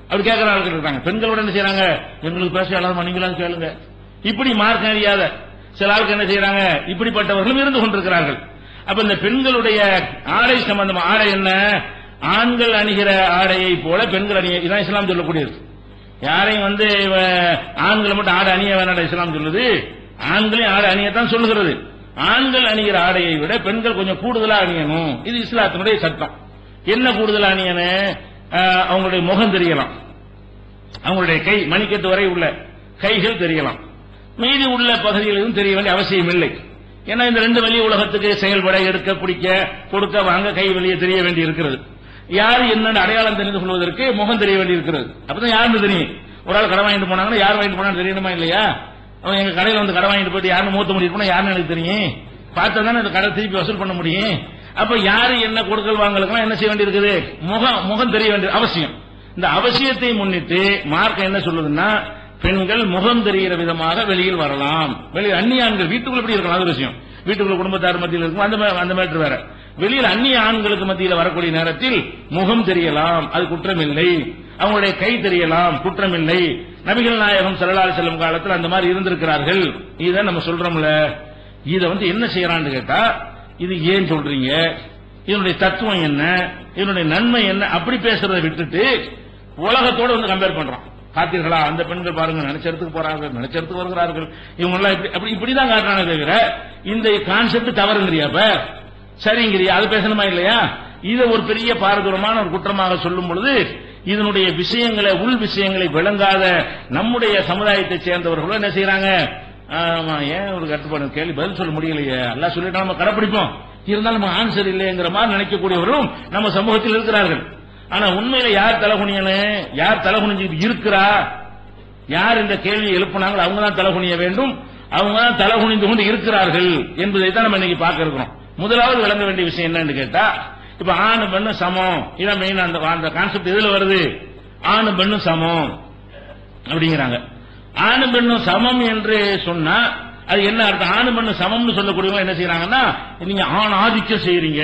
அப்படி கேட்கிற ஆட்கள் இருக்காங்க பெண்களோட என்ன செய்யறாங்க எங்களுக்கு பேச இல்லாத நீங்களாம் கேளுங்க இப்படி மார்க் அறியாத சில ஆட்கள் என்ன செய்யறாங்க இப்படிப்பட்டவர்களும் இருந்து கொண்டிருக்கிறார்கள் அப்ப இந்த பெண்களுடைய ஆடை சம்பந்தமா ஆடை என்ன ஆண்கள் அணிகிற ஆடையை போல பெண்கள் அணிய இதான் இஸ்லாம் சொல்லக்கூடியது யாரையும் வந்து இவ ஆண்களை மட்டும் ஆடை அணிய வேணாம் இஸ்லாம் சொல்லுது ஆண்களையும் ஆடை அணியத்தான் சொல்லுகிறது ஆண்கள் அணிகிற ஆடையை விட பெண்கள் கொஞ்சம் கூடுதலா அணியணும் இது இஸ்லாத்தினுடைய சட்டம் என்ன கூடுதலா அணியணும் ஆஹ், அவங்களுடைய முகம் தெரியலாம் அவங்களுடைய கை மணிக்கட்டு வரை உள்ள கைகள் தெரியலாம் மீதி உள்ள பகுதிகளிலும் தெரிய வேண்டிய அவசியம் இல்லை ஏன்னா இந்த ரெண்டு வெளி உலகத்துக்கு செயல்பட எடுக்க பிடிக்க கொடுக்க வாங்க கை வெளியே தெரிய வேண்டி இருக்கிறது யார் என்னென்ன அடையாளம் தெரிந்து கொள்வதற்கு முகம் தெரிய வேண்டி இருக்கிறது அப்பதான் யாருன்னு தெரியும் ஒரு ஆள் கடை வாங்கிட்டு போனாங்கன்னா யார் வாங்கிட்டு போனான்னு தெரியணுமா இல்லையா அவன் எங்க கடையில வந்து கடை வாங்கிட்டு போயிட்டு யாருன்னு மூத்த முடியும் யாருன்னு எனக்கு தெரியும் பார்த்தா தானே இந்த கடை திருப்பி வசூல் பண்ண முடியும் அப்ப யாரு என்ன கொடுக்கல் வாங்கலுக்கெல்லாம் என்ன செய்ய வேண்டியிருக்குது முகம் முகம் தெரிய வேண்டிய அவசியம் இந்த அவசியத்தை முன்னிட்டு மார்க்கம் என்ன சொல்லுதுன்னா பெண்கள் முகம் தெரிகிற விதமாக வெளியில் வரலாம் வெளியில் அந்நிய ஆண்கள் வீட்டுக்குள்ள எப்படி இருக்கலாம் அது ஒரு விஷயம் வீட்டுக்குள்ள குடும்பத்தார் மத்தியில் இருக்கும் அந்த மே- அந்த மேட்டர் வேற வெளியில் அந்நிய ஆண்களுக்கு மத்தியில் வரக்கூடிய நேரத்தில் முகம் தெரியலாம் அது குற்றமில்லை அவங்களுடைய கை தெரியலாம் குற்றமில்லை நபிகள் நாயகம் செல்லலாறு செல்லும் காலத்தில் அந்த மாதிரி இருந்திருக்கிறார்கள் இதை நம்ம சொல்றோம்ல இதை வந்து என்ன செய்யறான்னு கேட்டா இது ஏன் சொல்றீங்க இதனுடைய தத்துவம் என்ன இதனுடைய நன்மை என்ன அப்படி பேசுறதை விட்டுட்டு உலகத்தோட வந்து கம்பேர் பண்றோம் பார்த்தீர்களா அந்த பெண்கள் பாருங்க நினைச்ச இடத்துக்கு போறார்கள் நினைச்ச இடத்துக்கு வருகிறார்கள் இவங்க எல்லாம் இப்படி அப்படி இப்படிதான் காட்டுறாங்க தவிர இந்த கான்செப்ட் தவறுங்கிறியாப்ப சரிங்கிறியா அது பேசணுமா இல்லையா இதை ஒரு பெரிய பாரதூரமான ஒரு குற்றமாக சொல்லும் பொழுது இதனுடைய விஷயங்களை உள் விஷயங்களை விளங்காத நம்முடைய சமுதாயத்தை சேர்ந்தவர்களும் என்ன செய்யறாங்க ஆமா ஏன் ஒரு கட்டுப்பாடு கேள்வி பதில் சொல்ல முடியலையே எல்லாம் சொல்லிட்டா நம்ம கடைப்பிடிப்போம் இருந்தாலும் நம்ம ஆன்சர் இல்லைங்கிற மாதிரி நினைக்கக்கூடியவரும் நம்ம சமூகத்தில் இருக்கிறார்கள் ஆனா உண்மையில யார் தலகுனியனு யார் தலகுனிஞ்சிட்டு இருக்கிறா யார் இந்த கேள்வியை எழுப்புனாங்களோ அவங்க தான் தலகுனிய வேண்டும் அவங்க தான் தலகுனிந்து கொண்டு இருக்கிறார்கள் என்பதை தான் நம்ம இன்னைக்கு பார்க்க இருக்கிறோம் முதலாவது விளங்க வேண்டிய விஷயம் என்னன்னு கேட்டா இப்ப ஆணு பெண்ணும் சமம் இதான் மெயின் அந்த அந்த கான்செப்ட் எதுல வருது ஆணு பெண்ணும் சமம் அப்படிங்கிறாங்க ஆணு பெண்ணும் சமம் என்று சொன்னா அது என்ன அர்த்தம் ஆணு பெண்ணும் சமம்னு சொல்லக்கூடியவங்க என்ன செய்யறாங்கன்னா நீங்க ஆண் ஆதிக்கம் செய்யறீங்க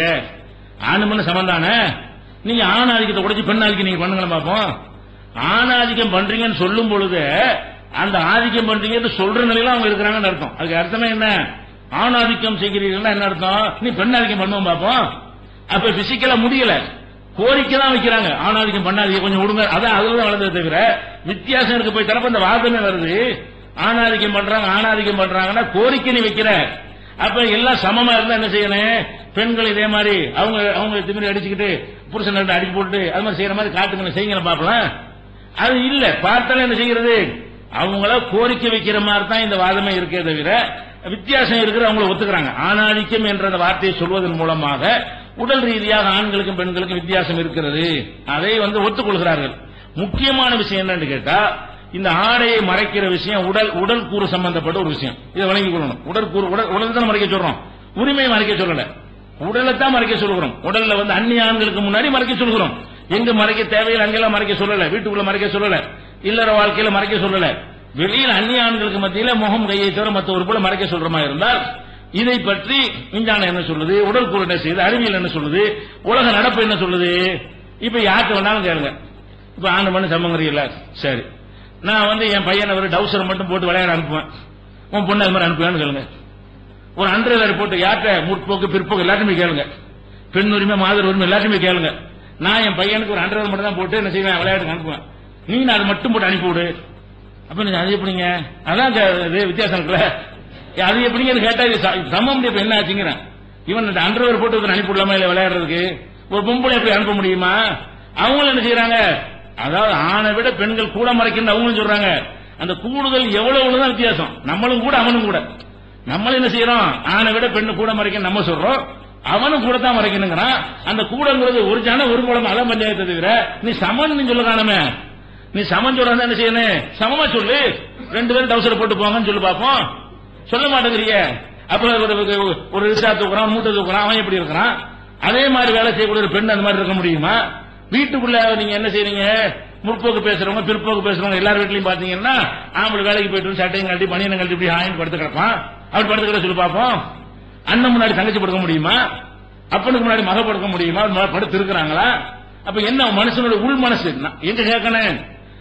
ஆணு பெண்ணு சமம் தானே நீங்க ஆண் ஆதிக்கத்தை உடைச்சு பெண் ஆதிக்கம் நீங்க பண்ணுங்களேன் பார்ப்போம் ஆண் ஆதிக்கம் பண்றீங்கன்னு சொல்லும் பொழுது அந்த ஆதிக்கம் பண்றீங்கன்னு சொல்ற நிலையில அவங்க இருக்கிறாங்கன்னு அர்த்தம் அதுக்கு அர்த்தமே என்ன ஆண் ஆதிக்கம் செய்கிறீர்கள்னா என்ன அர்த்தம் நீ பெண் ஆதிக்கம் பண்ணுவோம் பார்ப்போம் அப்ப பிசிக்கலா முடியல கோரிக்கை தான் வைக்கிறாங்க ஆணாதிக்கம் பண்ணாதீங்க கொஞ்சம் விடுங்க அதான் அதுல தான் வளர்ந்தது தவிர வித்தியாசம் இருக்கு போய் தரப்ப இந்த வாதமே வருது ஆணாதிக்கம் பண்றாங்க ஆணாதிக்கம் பண்றாங்கன்னா கோரிக்கை நீ வைக்கிற அப்ப எல்லாம் சமமா இருந்தா என்ன செய்யணும் பெண்கள் இதே மாதிரி அவங்க அவங்க திமிரி அடிச்சுக்கிட்டு புருஷன் ரெண்டு அடிச்சு போட்டு அது மாதிரி செய்யற மாதிரி காட்டுங்க செய்யுங்க பாப்பலாம் அது இல்ல பார்த்தாலும் என்ன செய்யறது அவங்கள கோரிக்கை வைக்கிற மாதிரி தான் இந்த வாதமே இருக்கே தவிர வித்தியாசம் இருக்கிற அவங்கள ஒத்துக்கிறாங்க ஆணாதிக்கம் என்ற அந்த வார்த்தையை சொல்வதன் மூலமாக உடல் ரீதியாக ஆண்களுக்கும் பெண்களுக்கும் வித்தியாசம் இருக்கிறது அதை வந்து ஒத்துக்கொள்கிறார்கள் முக்கியமான விஷயம் என்னன்னு கேட்டா இந்த ஆடையை மறைக்கிற விஷயம் உடல் உடல் கூறு சம்பந்தப்பட்ட ஒரு விஷயம் இதை வழங்கிக் கொள்ளணும் உடல் கூறு உடல் உடலை தான் மறைக்க சொல்றோம் உரிமையை மறைக்க சொல்லல உடலை தான் மறைக்க சொல்கிறோம் உடல்ல வந்து அந்நிய ஆண்களுக்கு முன்னாடி மறைக்க சொல்கிறோம் எங்க மறைக்க தேவையில்லை அங்கெல்லாம் மறைக்க சொல்லல வீட்டுக்குள்ள மறைக்க சொல்லல இல்லற வாழ்க்கையில மறைக்க சொல்லல வெளியில் அந்நிய ஆண்களுக்கு மத்தியில முகம் கையை தவிர மற்ற உறுப்புல மறைக்க சொல்ற மாதிரி இருந்தால் இதை பற்றி விஞ்ஞானம் என்ன சொல்லுது உடல் கூறு என்ன செய்யுது அறிவியல் என்ன சொல்லுது உலக நடப்பு என்ன சொல்லுது இப்ப யார்கிட்ட வேணாலும் கேளுங்க இப்ப ஆண்டு மணி சமங்கரியல சரி நான் வந்து என் பையனை ஒரு டவுசர் மட்டும் போட்டு விளையாட அனுப்புவேன் உன் பொண்ணு அது மாதிரி அனுப்புவேன்னு கேளுங்க ஒரு அண்டர்வேர் போட்டு யார்கிட்ட முற்போக்கு பிற்போக்கு எல்லாத்தையுமே கேளுங்க பெண் உரிமை மாதர் உரிமை எல்லாத்தையுமே கேளுங்க நான் என் பையனுக்கு ஒரு அண்டர்வேர் மட்டும் தான் போட்டு என்ன செய்வேன் விளையாட்டுக்கு அனுப்புவேன் நீ நான் அதை மட்டும் போட்டு அனுப்பி விடு அப்ப நீங்க அது எப்படிங்க அதான் கே- இது வித்தியாசம் இருக்குல்ல அது எப்படிங்கன்னு கேட்டா இது ச- சமம் இப்ப என்ன ஆச்சுங்கிறேன் இவன் இந்த அண்டர்வேர் போட்டு ஒருத்தனை அனுப்பி விடலாமா இல்ல விளையாடுறதுக்கு ஒரு பொம்பளை எப்படி அனுப்ப முடியுமா அவங்களும் என்ன செய்யறாங்க அதாவது ஆணை விட பெண்கள் கூட மறைக்கணும் அவங்களும் சொல்றாங்க அந்த கூடுதல் எவ்வளவுதான் வித்தியாசம் நம்மளும் கூட அவனும் கூட நம்மளும் என்ன செய்யறோம் ஆணை விட பெண்ணு கூட மறைக்கணும் நம்ம சொல்றோம் அவனும் கூட தான் மறைக்கணுங்கிறான் அந்த கூடங்கிறது ஒரு ஜன ஒரு குளம் அலம் பஞ்சாயத்தை தவிர நீ சமன் நீ சொல்ல காணமே நீ சமன் சொல்றதா என்ன செய்யணும் சமமா சொல்லு ரெண்டு பேரும் டவுசர் போட்டு போங்கன்னு சொல்லி பார்ப்போம் சொல்ல மாட்டேங்கிறிய அப்ப ஒரு ஒரு ரிசா தூக்குறான் மூட்டை தூக்குறான் அவன் எப்படி இருக்கிறான் அதே மாதிரி வேலை செய்யக்கூடிய ஒரு பெண் அந்த மாதிரி இருக்க முடியுமா வீட்டுக்குள்ள நீங்க என்ன செய்றீங்க முற்போக்கு பேசுறவங்க பிற்போக்கு பேசுறவங்க எல்லார் வீட்லயும் பாத்தீங்கன்னா ஆம்பளை வேலைக்கு போயிட்டு வந்து சட்டையும் கழட்டி பனியனை கழட்டி இப்படி ஆயின் படுத்து கிடப்பான் அப்படி படுத்து கிட சொல்லி பார்ப்போம் அண்ணன் முன்னாடி தங்கச்சி படுக்க முடியுமா அப்பனுக்கு முன்னாடி மக படுக்க முடியுமா அது மாதிரி படுத்து இருக்கிறாங்களா அப்ப என்ன மனுஷனோட உள் மனசு நான் எங்க கேட்கணும்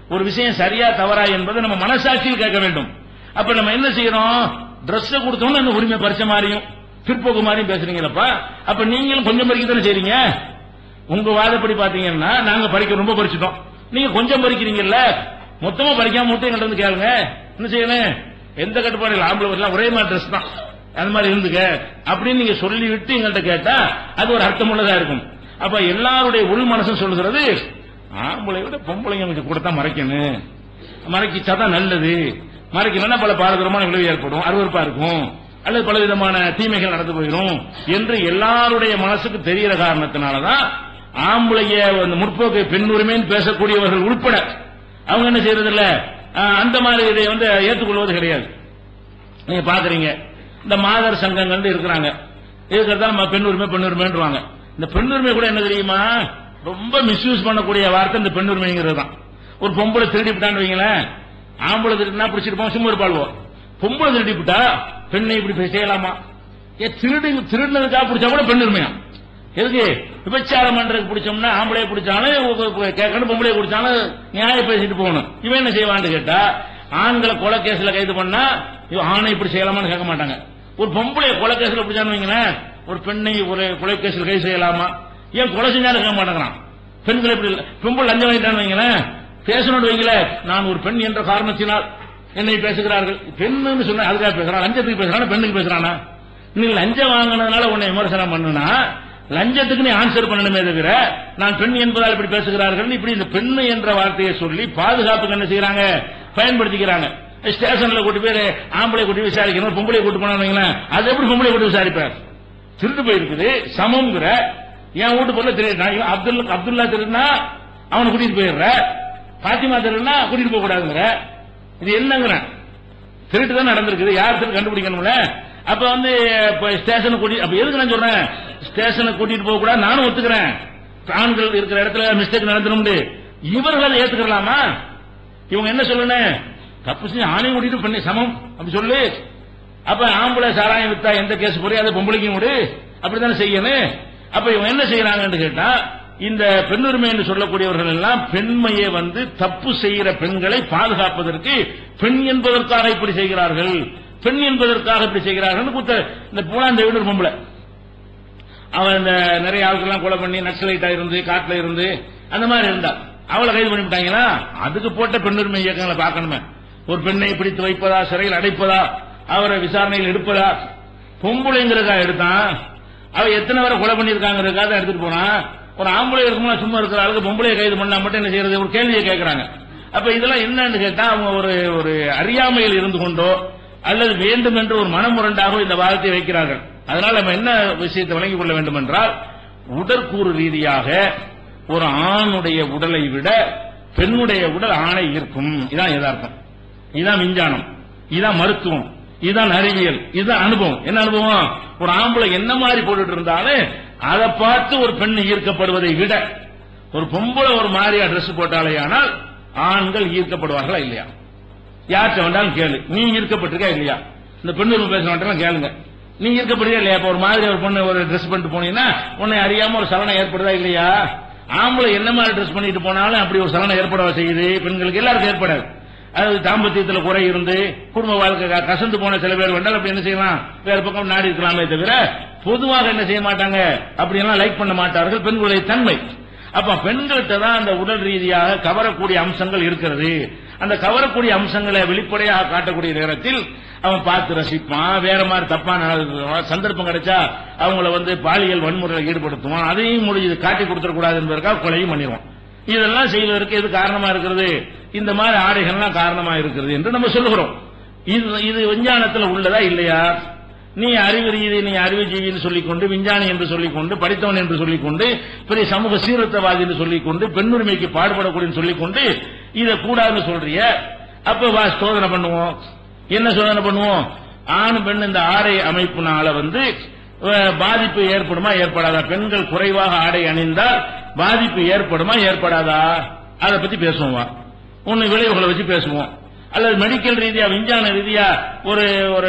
ஒரு விஷயம் சரியா தவறா என்பதை நம்ம மனசாட்சியில் கேட்க வேண்டும் அப்ப நம்ம என்ன செய்யறோம் Dress கொடுத்தோம்னு அந்த உரிமை பறிச்ச மாதிரியும் பிற்போக்கு மாதிரியும் பேசுறீங்களப்பா அப்ப நீங்களும் கொஞ்சம் பறிக்க தானே செய்றீங்க உங்க வாதப்படி பாத்தீங்கன்னா நாங்க பறிக்க ரொம்ப பறிச்சிட்டோம் நீங்க கொஞ்சம் பறிக்கிறீங்கல்ல மொத்தமா பறிக்காம மட்டும் எங்கள்ட்ட வந்து கேளுங்க என்ன செய்யணும் எந்த கட்டுப்பாடு இல்லை ஆம்பளை வரலாம் ஒரே மாதிரி ட்ரெஸ் தான் அது மாதிரி இருந்துக்க அப்படின்னு நீங்க சொல்லி விட்டு எங்கள்ட்ட கேட்டா அது ஒரு அர்த்தமுள்ளதா இருக்கும் அப்ப எல்லாருடைய உள் மனசும் சொல்லுகிறது ஆம்பளை விட பொம்பளைங்க கொஞ்சம் கூட தான் மறைக்கணும் மறைக்கிச்சாதான் நல்லது மறைக்கலன்னா பல பாரதூரமான விளைவு ஏற்படும் அருவருப்பா இருக்கும் அல்லது பல விதமான தீமைகள் நடந்து போயிடும் என்று எல்லாருடைய மனசுக்கு தெரிகிற காரணத்தினாலதான் ஆம்பளைய அந்த முற்போக்கு பெண் உரிமைன்னு பேசக்கூடியவர்கள் உட்பட அவங்க என்ன செய்யறது இல்ல ஆஹ், அந்த மாதிரி இதை வந்து ஏற்றுக்கொள்வது கிடையாது நீங்க பாக்குறீங்க இந்த மாதர் சங்கங்கள் இருக்கிறாங்க இருக்கிறதா நம்ம பெண் உரிமை பெண் உரிமைன்றாங்க இந்த பெண் உரிமை கூட என்ன தெரியுமா ரொம்ப மிஸ்யூஸ் பண்ணக்கூடிய வார்த்தை இந்த பெண் உரிமைங்கிறது தான் ஒரு பொம்பளை திருடி விட்டான்னு வைங்களேன் ஆம்பளை திருடினா பிடிச்சிருப்போம் சும்மா இருப்பாள்வோம் பொம்பளை திருடி விட்டா பெண்ணை இப்படி போய் செய்யலாமா ஏ திருடி திருடினதுக்காக பிடிச்சா கூட பெண் உரிமையா எதுக்கு விபச்சாரம் பண்றதுக்கு பிடிச்சோம்னா ஆம்பளைய பிடிச்சாலும் கேட்கணும் பொம்பளைய பிடிச்சாலும் நியாயம் பேசிட்டு போகணும் இவன் என்ன செய்வான்னு கேட்டா ஆண்களை கொலை கேஸ்ல கைது பண்ணா இவன் ஆணை இப்படி செய்யலாமான்னு கேட்க மாட்டாங்க ஒரு பொம்பளைய கொலை கேஸ்ல பிடிச்சான்னு வைங்களேன் ஒரு பெண்ணை ஒரு கொலை கேஸ்ல கைது செய்யலாமா ஏன் கொலை செஞ்சாலும் கேட்க மாட்டேங்கிறான் பெண்கள் இப்படி இல்ல பொம்பளை லஞ்சம் வாங்கிட்டான்னு வைங்களேன் பேசணும்னு வைங்களேன் நான் ஒரு பெண் என்ற காரணத்தினால் என்னை பேசுகிறார்கள் பெண்ணுன்னு சொன்னா அதுக்காக பேசுறான் லஞ்சத்துக்கு பேசுறானா பெண்ணுக்கு பேசுறானா நீ லஞ்சம் வாங்கினதுனால உன்னை விமர்சனம் பண்ணுனா லஞ்சத்துக்கு நீ ஆன்சர் பண்ணணுமே தவிர நான் பெண் என்பதால் இப்படி பேசுகிறார்கள் இப்படி இந்த பெண்ணு என்ற வார்த்தையை சொல்லி பாதுகாப்புக்கு என்ன செய்யறாங்க பயன்படுத்திக்கிறாங்க ஸ்டேஷன்ல கூட்டி போய் ஆம்பளை கூட்டி விசாரிக்கணும் ஒரு பொம்பளை கூட்டு போனான்னு வைங்களேன் அது எப்படி பொம்பளை கூட்டி விசாரிப்பார் திருட்டு போயிருக்குது சமம்ங்கிற என் வீட்டு பொருள் தெரியும் அப்துல் அப்துல்லா திருடுனா அவனை கூட்டிட்டு போயிடுற பாத்திமா திருடுனா கூட்டிட்டு போக கூடாதுங்கிற இது என்னங்கிறேன் திருட்டு தான் நடந்திருக்குது யார் திருட்டு கண்டுபிடிக்கணும்ல அப்ப வந்து இப்ப ஸ்டேஷனுக்கு கூட்டி அப்ப எதுக்கு நான் சொல்றேன் ஸ்டேஷனுக்கு கூட்டிட்டு போக கூடாது நானும் ஒத்துக்கிறேன் ஆண்கள் இருக்கிற இடத்துல மிஸ்டேக் நடந்துடும் இவர்கள் அதை ஏத்துக்கலாமா இவங்க என்ன சொல்லணும் தப்பு செஞ்சு ஆணையம் கூட்டிட்டு பண்ணி சமம் அப்படி சொல்லு அப்ப ஆம்பளை சாராயம் வித்தா எந்த கேஸ் போறே அதை பொம்பளைக்கும் விடு அப்படித்தானே செய்யணும் அப்ப இவங்க என்ன செய்யறாங்கன்னு கேட்டா இந்த பெண்ணுரிமை என்று சொல்லக்கூடியவர்கள் எல்லாம் பெண்மையை வந்து தப்பு செய்கிற பெண்களை பாதுகாப்பதற்கு பெண் என்பதற்காக இப்படி செய்கிறார்கள் பெண் என்பதற்காக இப்படி செய்கிறார்கள் குத்த இந்த பூலாந்தேவின்னு ஒரு பொம்பளை அவன் இந்த நிறைய ஆட்கள்லாம் கொலை பண்ணி நக்சலைட்டா இருந்து காட்டுல இருந்து அந்த மாதிரி இருந்தா அவளை கைது பண்ணிவிட்டாங்களா அதுக்கு போட்ட பெண்ணுரிமை இயக்கங்களை பார்க்கணுமே ஒரு பெண்ணை பிடித்து வைப்பதா சிறையில் அடைப்பதா அவரை விசாரணையில் எடுப்பதா பொம்பளைங்கிறதுக்காக எடுத்தான் அவ எத்தனை பேரை கொலை பண்ணிருக்காங்கிறதுக்காக தான் எடுத்துட்டு போனா ஒரு ஆம்பளை இருக்குமா சும்மா இருக்கிற ஆளுக்கு பொம்பளையை கைது பண்ணா மட்டும் என்ன செய்யறது ஒரு கேள்வியை கேட்கறாங்க அப்ப இதெல்லாம் என்னன்னு கேட்டா அவங்க ஒரு ஒரு அறியாமையில் இருந்து கொண்டோ அல்லது வேண்டும் என்று ஒரு மனமுரண்டாக இந்த வாதத்தை வைக்கிறார்கள் அதனால நம்ம என்ன விஷயத்தை விளங்கிக் கொள்ள வேண்டும் என்றால் உடற்கூறு ரீதியாக ஒரு ஆணுடைய உடலை விட பெண்ணுடைய உடல் ஆணை இருக்கும் இதான் யதார்த்தம் இதான் விஞ்ஞானம் இதான் மருத்துவம் இதுதான் அறிவியல் இதுதான் அனுபவம் என்ன அனுபவம் ஒரு ஆம்பளை என்ன மாதிரி போட்டுட்டு இருந்தாலும் அதை பார்த்து ஒரு பெண் ஈர்க்கப்படுவதை விட ஒரு பொம்பளை ஒரு மாதிரியா ட்ரெஸ் போட்டாலே ஆனால் ஆண்கள் ஈர்க்கப்படுவார்களா இல்லையா யார்கிட்ட வேண்டாலும் கேளு நீ ஈர்க்கப்பட்டிருக்கா இல்லையா இந்த பெண்ணு பேசுறவன்ட்டெல்லாம் கேளுங்க நீ ஈர்க்கப்படுறியா இல்லையா இப்ப ஒரு மாதிரி ஒரு பொண்ணு ஒரு ட்ரெஸ் பண்ணிட்டு போனீங்கன்னா உன்னை அறியாம ஒரு சலனம் ஏற்படுதா இல்லையா ஆம்பளை என்ன மாதிரி ட்ரெஸ் பண்ணிட்டு போனாலும் அப்படி ஒரு சலனம் ஏற்பட செய்யுது பெண்களுக்கு எல்லாருக்கும் ஏற்படாது அது தாம்பத்தியத்துல குறை இருந்து குடும்ப வாழ்க்கை க- கசந்து போன சில பேர் வேண்டாம் அப்படி என்ன செய்யலாம் வேற பக்கம் நாடி இருக்கலாமே தவிர பொதுவாக என்ன செய்ய மாட்டாங்க அப்படியெல்லாம் லைக் பண்ண மாட்டார்கள் பெண்களுடைய தன்மை அப்ப பெண்கள்கிட்ட தான் அந்த உடல் ரீதியாக கவரக்கூடிய அம்சங்கள் இருக்கிறது அந்த கவரக்கூடிய அம்சங்களை வெளிப்படையாக காட்டக்கூடிய நேரத்தில் அவன் பார்த்து ரசிப்பான் வேற மாதிரி தப்பான நடந்துக்குவான். சந்தர்ப்பம் கிடைச்சா அவங்கள வந்து பாலியல் வன்முறையில் ஈடுபடுத்துவான் அதையும் முடிஞ்சது காட்டி கொடுத்துடக்கூடாது என்பதற்காக கொலையும் பண்ணிடுவான் இதெல்லாம் செய்வதற்கு எது காரணமா இருக்கிறது இந்த மாதிரி ஆடைகள்லாம் காரணமா இருக்கிறது என்று நம்ம சொல்லுகிறோம் இது இது விஞ்ஞானத்தில் உள்ளதா இல்லையா நீ அறிவு ரீதி நீ அறிவு ஜீவின்னு சொல்லிக்கொண்டு விஞ்ஞானி என்று சொல்லிக்கொண்டு படித்தவன் என்று சொல்லிக்கொண்டு பெரிய சமூக சீர்திருத்தவாதி என்று சொல்லிக்கொண்டு பெண்ணுரிமைக்கு பாடுபடக்கூடியன்னு சொல்லிக்கொண்டு இதை கூடாதுன்னு சொல்றிய அப்ப வா சோதனை பண்ணுவோம் என்ன சோதனை பண்ணுவோம் ஆண் பெண் இந்த ஆடை அமைப்புனால வந்து அஹ், பாதிப்பு ஏற்படுமா ஏற்படாதா பெண்கள் குறைவாக ஆடை அணிந்தால் பாதிப்பு ஏற்படுமா ஏற்படாதா அதை பத்தி பேசுவோம் வா. ஒன்னு விளைவுகளை வச்சு பேசுவோம் அல்லது மெடிக்கல் ரீதியா விஞ்ஞான ரீதியா ஒரு ஒரு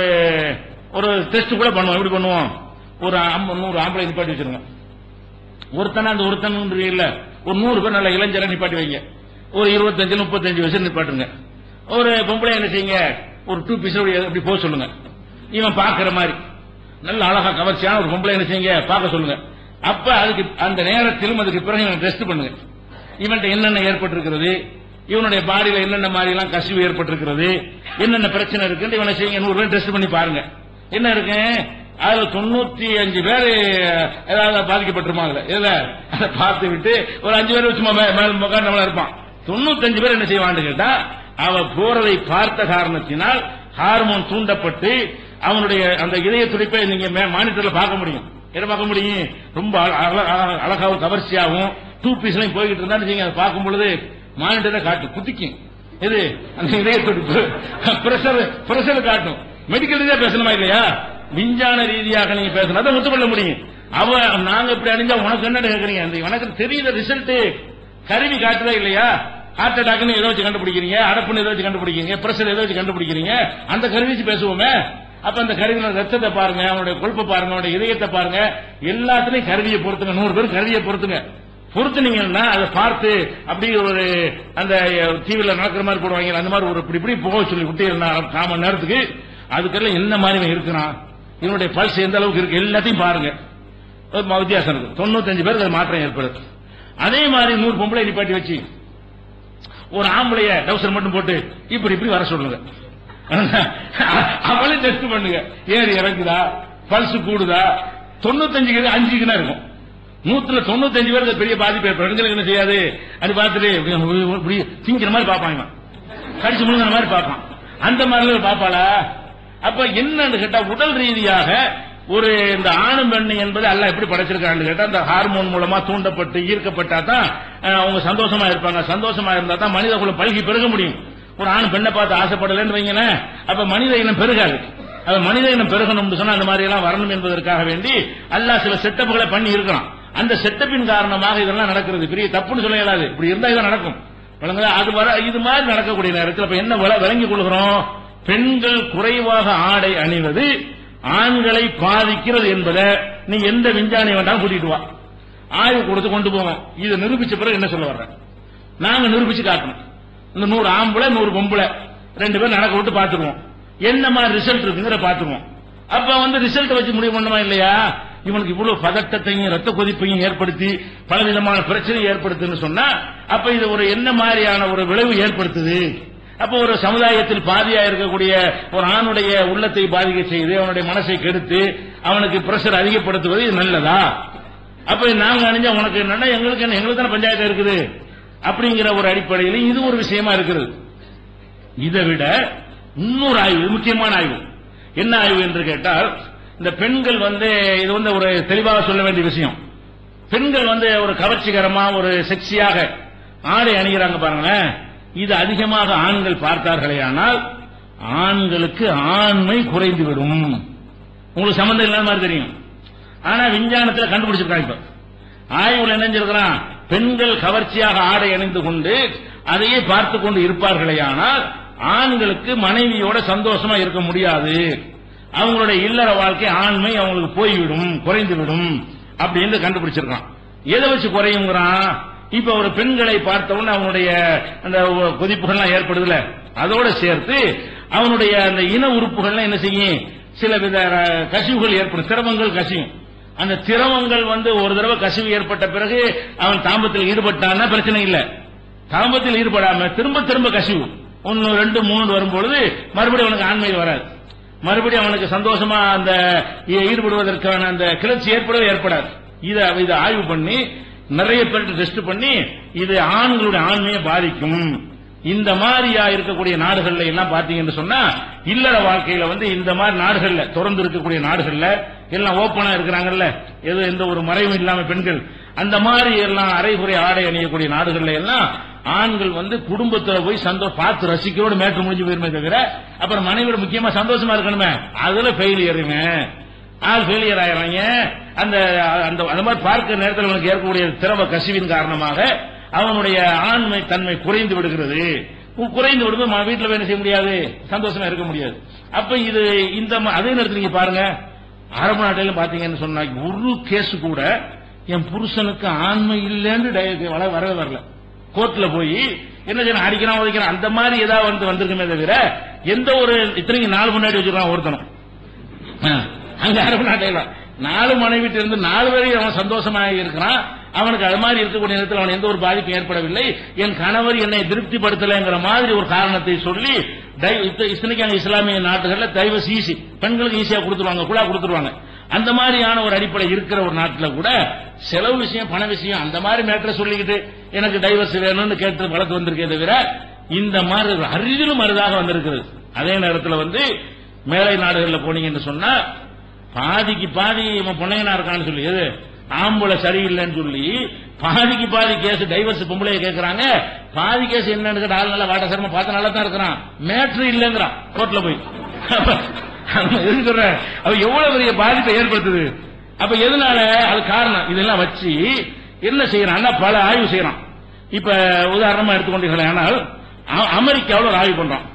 ஒரு டெஸ்ட் கூட பண்ணுவோம் எப்படி பண்ணுவோம் ஒரு அம்ப- நூறு ஆம்பளை நிப்பாட்டி வச்சிருங்க ஒருத்தனா அந்த ஒருத்தன் இல்ல ஒரு நூறு பேர் நல்ல இளைஞரை நிப்பாட்டி வைங்க ஒரு இருபத்தஞ்சு முப்பத்தஞ்சு வயசு நிப்பாட்டுங்க ஒரு பொம்பளை என்ன செய்யுங்க ஒரு டூ பீஸ் அப்படி போக சொல்லுங்க இவன் பாக்குற மாதிரி நல்ல அழகா கவர்ச்சியான ஒரு பொம்பளை என்ன செய்யுங்க பார்க்க சொல்லுங்க அப்ப அதுக்கு அந்த நேரத்திலும் அதுக்கு பிறகு இவன் டெஸ்ட் பண்ணுங்க இவன்ட்ட என்னென்ன ஏற்பட்டிருக்கிறது இவனுடைய பாடியில என்னென்ன மாதிரி எல்லாம் கசிவு ஏற்பட்டிருக்கிறது என்னென்ன பிரச்சனை இருக்குன்னு இவனை செய்யுங்க நூறு பேர் டெஸ்ட் பண்ணி பாருங்க என்ன இருக்கு அதுல தொண்ணூத்தி அஞ்சு பேர் ஏதாவது பாதிக்கப்பட்டிருமா அதுல இதுல அதை பார்த்து விட்டு ஒரு அஞ்சு பேர் சும்மா மே- மேல உட்கார்ந்து நம்மள இருப்பான் தொண்ணூத்தஞ்சு பேர் என்ன செய்வான்னு கேட்டா அவ போறதை பார்த்த காரணத்தினால் ஹார்மோன் தூண்டப்பட்டு அவனுடைய அந்த இதய துடிப்பை நீங்க மானிட்டர்ல பார்க்க முடியும் என்ன பார்க்க முடியும் ரொம்ப அழ- அழ- அழ- அழகாவும் கவர்ச்சியாகவும் டூ பீஸ்லையும் போய்கிட்டு இருந்தா நீங்க அதை பார்க்கும் பொழுது மானிட்டரை காட்டும் குதிக்கும் இது அந்த இதய துடிப்பு பிரஷர் பிரஷர் காட்டும் மெடிக்கல் ரீதியா பேசணுமா இல்லையா விஞ்ஞான ரீதியாக நீங்க பேசணும் அதை ஒத்துக்கொள்ள முடியும் அவ நாங்க இப்படி அணிஞ்சா உனக்கு என்ன கேக்குறீங்க அந்த உனக்கு தெரியுத ரிசல்ட் கருவி காட்டுதா இல்லையா ஹார்ட் அட்டாக்னு ஏதோ வச்சு கண்டுபிடிக்கிறீங்க அடப்புன்னு ஏதோ வச்சு கண்டுபிடிக்கிறீங்க பிரஷர் ஏதோ வச்சு கண்டுபிடிக்கிறீங்க அந்த கருவி வச்சு பேசுவோமே அப்ப அந்த கருவியோட ரத்தத்தை பாருங்க அவனுடைய கொழுப்பை பாருங்க அவனுடைய இதயத்தை பாருங்க எல்லாத்துலயும் கருவியை பொறுத்துங்க நூறு பேர் கருவியை பொறுத்துங்க பொறுத்துனீங்கன்னா அதை பார்த்து அப்படி ஒரு அந்த டிவில நடக்கிற மாதிரி போடுவாங்க அந்த மாதிரி ஒரு இப்படி இப்படி போக சொல்லி விட்டு கால் மணி நேரத்துக்கு அதுக்கெல்லாம் என்ன மாதிரி இவன் இருக்கிறான் இவனுடைய பல்ஸ் எந்த அளவுக்கு இருக்கு எல்லாத்தையும் பாருங்க ஒரு ம- வித்தியாசம் இருக்கு தொண்ணூத்தஞ்சு பேருக்கு அது மாற்றம் ஏற்படுது அதே மாதிரி நூறு பொம்பளை நிப்பாட்டி வச்சு ஒரு ஆம்பளைய டவுசர் மட்டும் போட்டு இப்படி இப்படி வர சொல்லுங்க அவளே டெஸ்ட் பண்ணுங்க ஏறி இறங்குதா பல்ஸ் கூடுதா தொண்ணூத்தஞ்சு அஞ்சுக்குன்னா இருக்கும் நூத்துல தொண்ணூத்தஞ்சு பேருக்கு பெரிய பாதிப்பு ஏற்படும். பெண்களுக்கு என்ன செய்யாது அது பார்த்துட்டு இப்படி இப்படி திங்கிற மாதிரி பார்ப்பான் இவன் கடிச்சு முழுங்கிற மாதிரி பார்ப்பான் அந்த மாதிரி பாப்பாளா அப்ப என்னன்னு கேட்டா உடல் ரீதியாக ஒரு இந்த ஆணும் பெண்ணு என்பது அல்ல எப்படி படைச்சிருக்கான்னு கேட்டா அந்த ஹார்மோன் மூலமா தூண்டப்பட்டு ஈர்க்கப்பட்டா தான் அஹ், அவங்க சந்தோஷமா இருப்பாங்க சந்தோஷமா இருந்தா தான் மனித குலம் பல்கி பெருக முடியும் ஒரு ஆண் பெண்ணை பார்த்து ஆசைப்படலன்னு வைங்களேன் அப்ப மனித இனம் பெருகாது அது மனித இனம் பெருகணும்னு சொன்னா அந்த மாதிரி எல்லாம் வரணும் என்பதற்காக வேண்டி அல்லாஹ் சில செட்டப்புகளை பண்ணி இருக்கலாம் அந்த செட்டப்பின் காரணமாக இதெல்லாம் நடக்கிறது பெரிய தப்புன்னு சொல்ல இயலாது இப்படி இருந்தா இதெல்லாம் நடக்கும் விளங்குதா? அது வர இது மாதிரி நடக்கக்கூடிய நேரத்தில் அப்ப என்ன விள- விளங்கிக் கொள்கிறோம் பெண்கள் குறைவாக ஆடை அணிவது ஆண்களை பாதிக்கிறது என்பதை நீ எந்த விஞ்ஞானி வேண்டாம் கூட்டிட்டு வா ஆய்வு கொடுத்து கொண்டு போவோம் இதை நிரூபிச்ச பிறகு என்ன சொல்ல வர்றேன் நாங்க நிரூபிச்சு காட்டணும் இந்த நூறு ஆம்பளை நூறு பொம்பளை ரெண்டு பேரும் நடக்க விட்டு பாத்துக்குவோம் என்ன மாதிரி ரிசல்ட் இருக்குங்கிற பாத்துக்குவோம் அப்ப வந்து ரிசல்ட் வச்சு முடிவு பண்ணுமா இல்லையா இவனுக்கு இவ்வளவு பதட்டத்தையும் ரத்த கொதிப்பையும் ஏற்படுத்தி பலவிதமான பிரச்சனையும் ஏற்படுத்துன்னு சொன்னா அப்ப இது ஒரு என்ன மாதிரியான ஒரு விளைவு ஏற்படுத்துது அப்ப ஒரு சமுதாயத்தில் பாதியா இருக்கக்கூடிய ஒரு ஆணுடைய உள்ளத்தை பாதிக்க செய்து அவனுடைய மனசை கெடுத்து அவனுக்கு பிரஷர் அதிகப்படுத்துவது இது நல்லதா அப்ப நாங்க அணிஞ்சா உனக்கு என்னன்னா எங்களுக்கு என்ன எங்களுக்கு தானே பஞ்சாயத்து இருக்குது அப்படிங்கிற ஒரு அடிப்படையில் இது ஒரு விஷயமா இருக்குது இதை விட இன்னொரு ஆய்வு இது முக்கியமான ஆய்வு என்ன ஆய்வு என்று கேட்டால் இந்த பெண்கள் வந்து இது வந்து ஒரு தெளிவாக சொல்ல வேண்டிய விஷயம் பெண்கள் வந்து ஒரு கவர்ச்சிகரமா ஒரு செக்ஸியாக ஆடை அணிகிறாங்க பாருங்களேன் இது அதிகமாக ஆண்கள் பார்த்தார்களே ஆனால் ஆண்களுக்கு ஆண்மை குறைந்து விடும் உங்களுக்கு சம்பந்தம் இல்லாத மாதிரி தெரியும் ஆனா விஞ்ஞானத்துல கண்டுபிடிச்சிருக்காங்க இப்ப ஆய்வுல நினைஞ்சிருக்கிறான் பெண்கள் கவர்ச்சியாக ஆடை அணிந்து கொண்டு அதையே பார்த்து கொண்டு இருப்பார்களே ஆனால் ஆண்களுக்கு மனைவியோட சந்தோஷமா இருக்க முடியாது அவங்களுடைய இல்லற வாழ்க்கை ஆண்மை அவங்களுக்கு போய்விடும் குறைந்து விடும் அப்படின்னு கண்டுபிடிச்சிருக்கான் எதை வச்சு குறையுங்கிறான் இப்ப ஒரு பெண்களை பார்த்தவொன்னு அவனுடைய அந்த கொதிப்புகள்லாம் ஏற்படுதுல அதோட சேர்த்து அவனுடைய அந்த இன உறுப்புகள்லாம் என்ன செய்யும் சில வித அஹ், கசிவுகள் ஏற்படும் திரவங்கள் கசியும் அந்த திரவங்கள் வந்து ஒரு தடவை கசிவு ஏற்பட்ட பிறகு அவன் தாம்பத்தில் ஈடுபட்டான்னா பிரச்சனை இல்ல தாம்பத்தில் ஈடுபடாம திரும்ப திரும்ப கசிவு ஒன்னு ரெண்டு மூணு வரும்பொழுது மறுபடியும் அவனுக்கு ஆண்மை வராது மறுபடியும் அவனுக்கு சந்தோஷமா அந்த ஈ- ஈடுபடுவதற்கான அந்த கிளர்ச்சி ஏற்படவே ஏற்படாது இதை இதை ஆய்வு பண்ணி நிறைய பேர்கிட்ட டெஸ்ட் பண்ணி இது ஆண்களுடைய ஆண்மையை பாதிக்கும் இந்த மாதிரியா இருக்கக்கூடிய நாடுகள்ல எல்லாம் பாத்தீங்கன்னு சொன்னா இல்லற வாழ்க்கையில வந்து இந்த மாதிரி நாடுகள்ல தொடர்ந்து இருக்கக்கூடிய நாடுகள்ல எல்லாம் ஓப்பனா இருக்கிறாங்கல்ல எது எந்த ஒரு மறைவும் இல்லாம பெண்கள் அந்த மாதிரி எல்லாம் அரைகுறை ஆடை அணியக்கூடிய நாடுகள்ல எல்லாம் ஆண்கள் வந்து குடும்பத்துல போய் சந்தோஷம் பார்த்து ரசிக்கோடு மேற்று முடிஞ்சு போயிருமே தவிர அப்புறம் மனைவியோட முக்கியமா சந்தோஷமா இருக்கணுமே அதுல ஃபெயிலியருங்க ஆள் ஃபெயிலியர் ஆயிடுறாங்க அந்த அந்த அந்த மாதிரி பார்க்கிற நேரத்தில் அவனுக்கு ஏற்படக்கூடிய திரவ கசிவின் காரணமாக அவனுடைய ஆண்மை தன்மை குறைந்து விடுகிறது கு- குறைந்து விடும்போது ம- வீட்டுல வேலை செய்ய முடியாது சந்தோஷமா இருக்க முடியாது அப்ப இது இந்த ம- அதே நேரத்தில் நீங்க பாருங்க அரபு நாட்டிலும் பாத்தீங்கன்னு சொன்னா ஒரு கேஸ் கூட என் புருஷனுக்கு ஆண்மை இல்லைன்னு டய- வர- வரவே வரல கோர்ட்ல போய் என்ன செய்யணும் அடிக்கிறான் உதைக்கிறான் அந்த மாதிரி ஏதாவது வந்து வந்திருக்குமே தவிர எந்த ஒரு இத்தனைக்கு நாலு முன்னாடி வச்சிருக்கான் ஒருத்தனும் ஆ, அங்க அரபு நாட்டில் நாலு மனைவிட்டு இருந்து நாலு வரை அவன் சந்தோஷமாக இருக்கிறான் அவனுக்கு அது மாதிரி இருக்கக்கூடிய நேரத்தில் அவன் எந்த ஒரு பாதிப்பும் ஏற்படவில்லை என் கணவர் என்னை திருப்திப்படுத்தலைங்கிற மாதிரி ஒரு காரணத்தை சொல்லி டை- இத்த- இத்தனைக்கு அங்க இஸ்லாமிய நாட்டுகள்ல டைவர்ஸ் ஈஸி பெண்களுக்கு ஈஸியா கொடுத்துருவாங்க குழா கொடுத்துருவாங்க அந்த மாதிரியான ஒரு அடிப்படை இருக்கிற ஒரு நாட்டுல கூட செலவு விஷயம் பண விஷயம் அந்த மாதிரி மேட்டரை சொல்லிக்கிட்டு எனக்கு டைவர்ஸ் வேணும்னு கேட்டு வழக்கு வந்திருக்கே தவிர இந்த மாதிரி ஒரு அரிதிலும் அரிதாக வந்திருக்கிறது அதே நேரத்தில் வந்து மேலை நாடுகளில் போனீங்கன்னு சொன்னா பாதிக்கு பாதி இவன் பொண்ணையனா இருக்கான்னு சொல்லி எது ஆம்பளை சரியில்லைன்னு சொல்லி பாதிக்கு பாதி கேஸ் டைவர்ஸ் பொம்பளைய கேட்கறாங்க பாதி கேஸ் என்னன்னு கேட்டா ஆள் நல்லா வாட்ட சரமா பார்த்த நல்லா தான் இருக்கிறான் மேட்ரு இல்லைங்கிறான் கோர்ட்ல போய் அவன் எதுக்கு சொல்றேன்? அவன் எவ்வளவு பெரிய பாதிப்பை ஏற்படுத்துது அப்ப எதனால அது காரணம் இதெல்லாம் வச்சு என்ன செய்யறான்னா பல ஆய்வு செய்யறான் இப்ப உதாரணமா எடுத்துக்கொண்டீர்கள் ஆனால் அ- அமெரிக்காவுல ஒரு ஆய்வு பண்றான்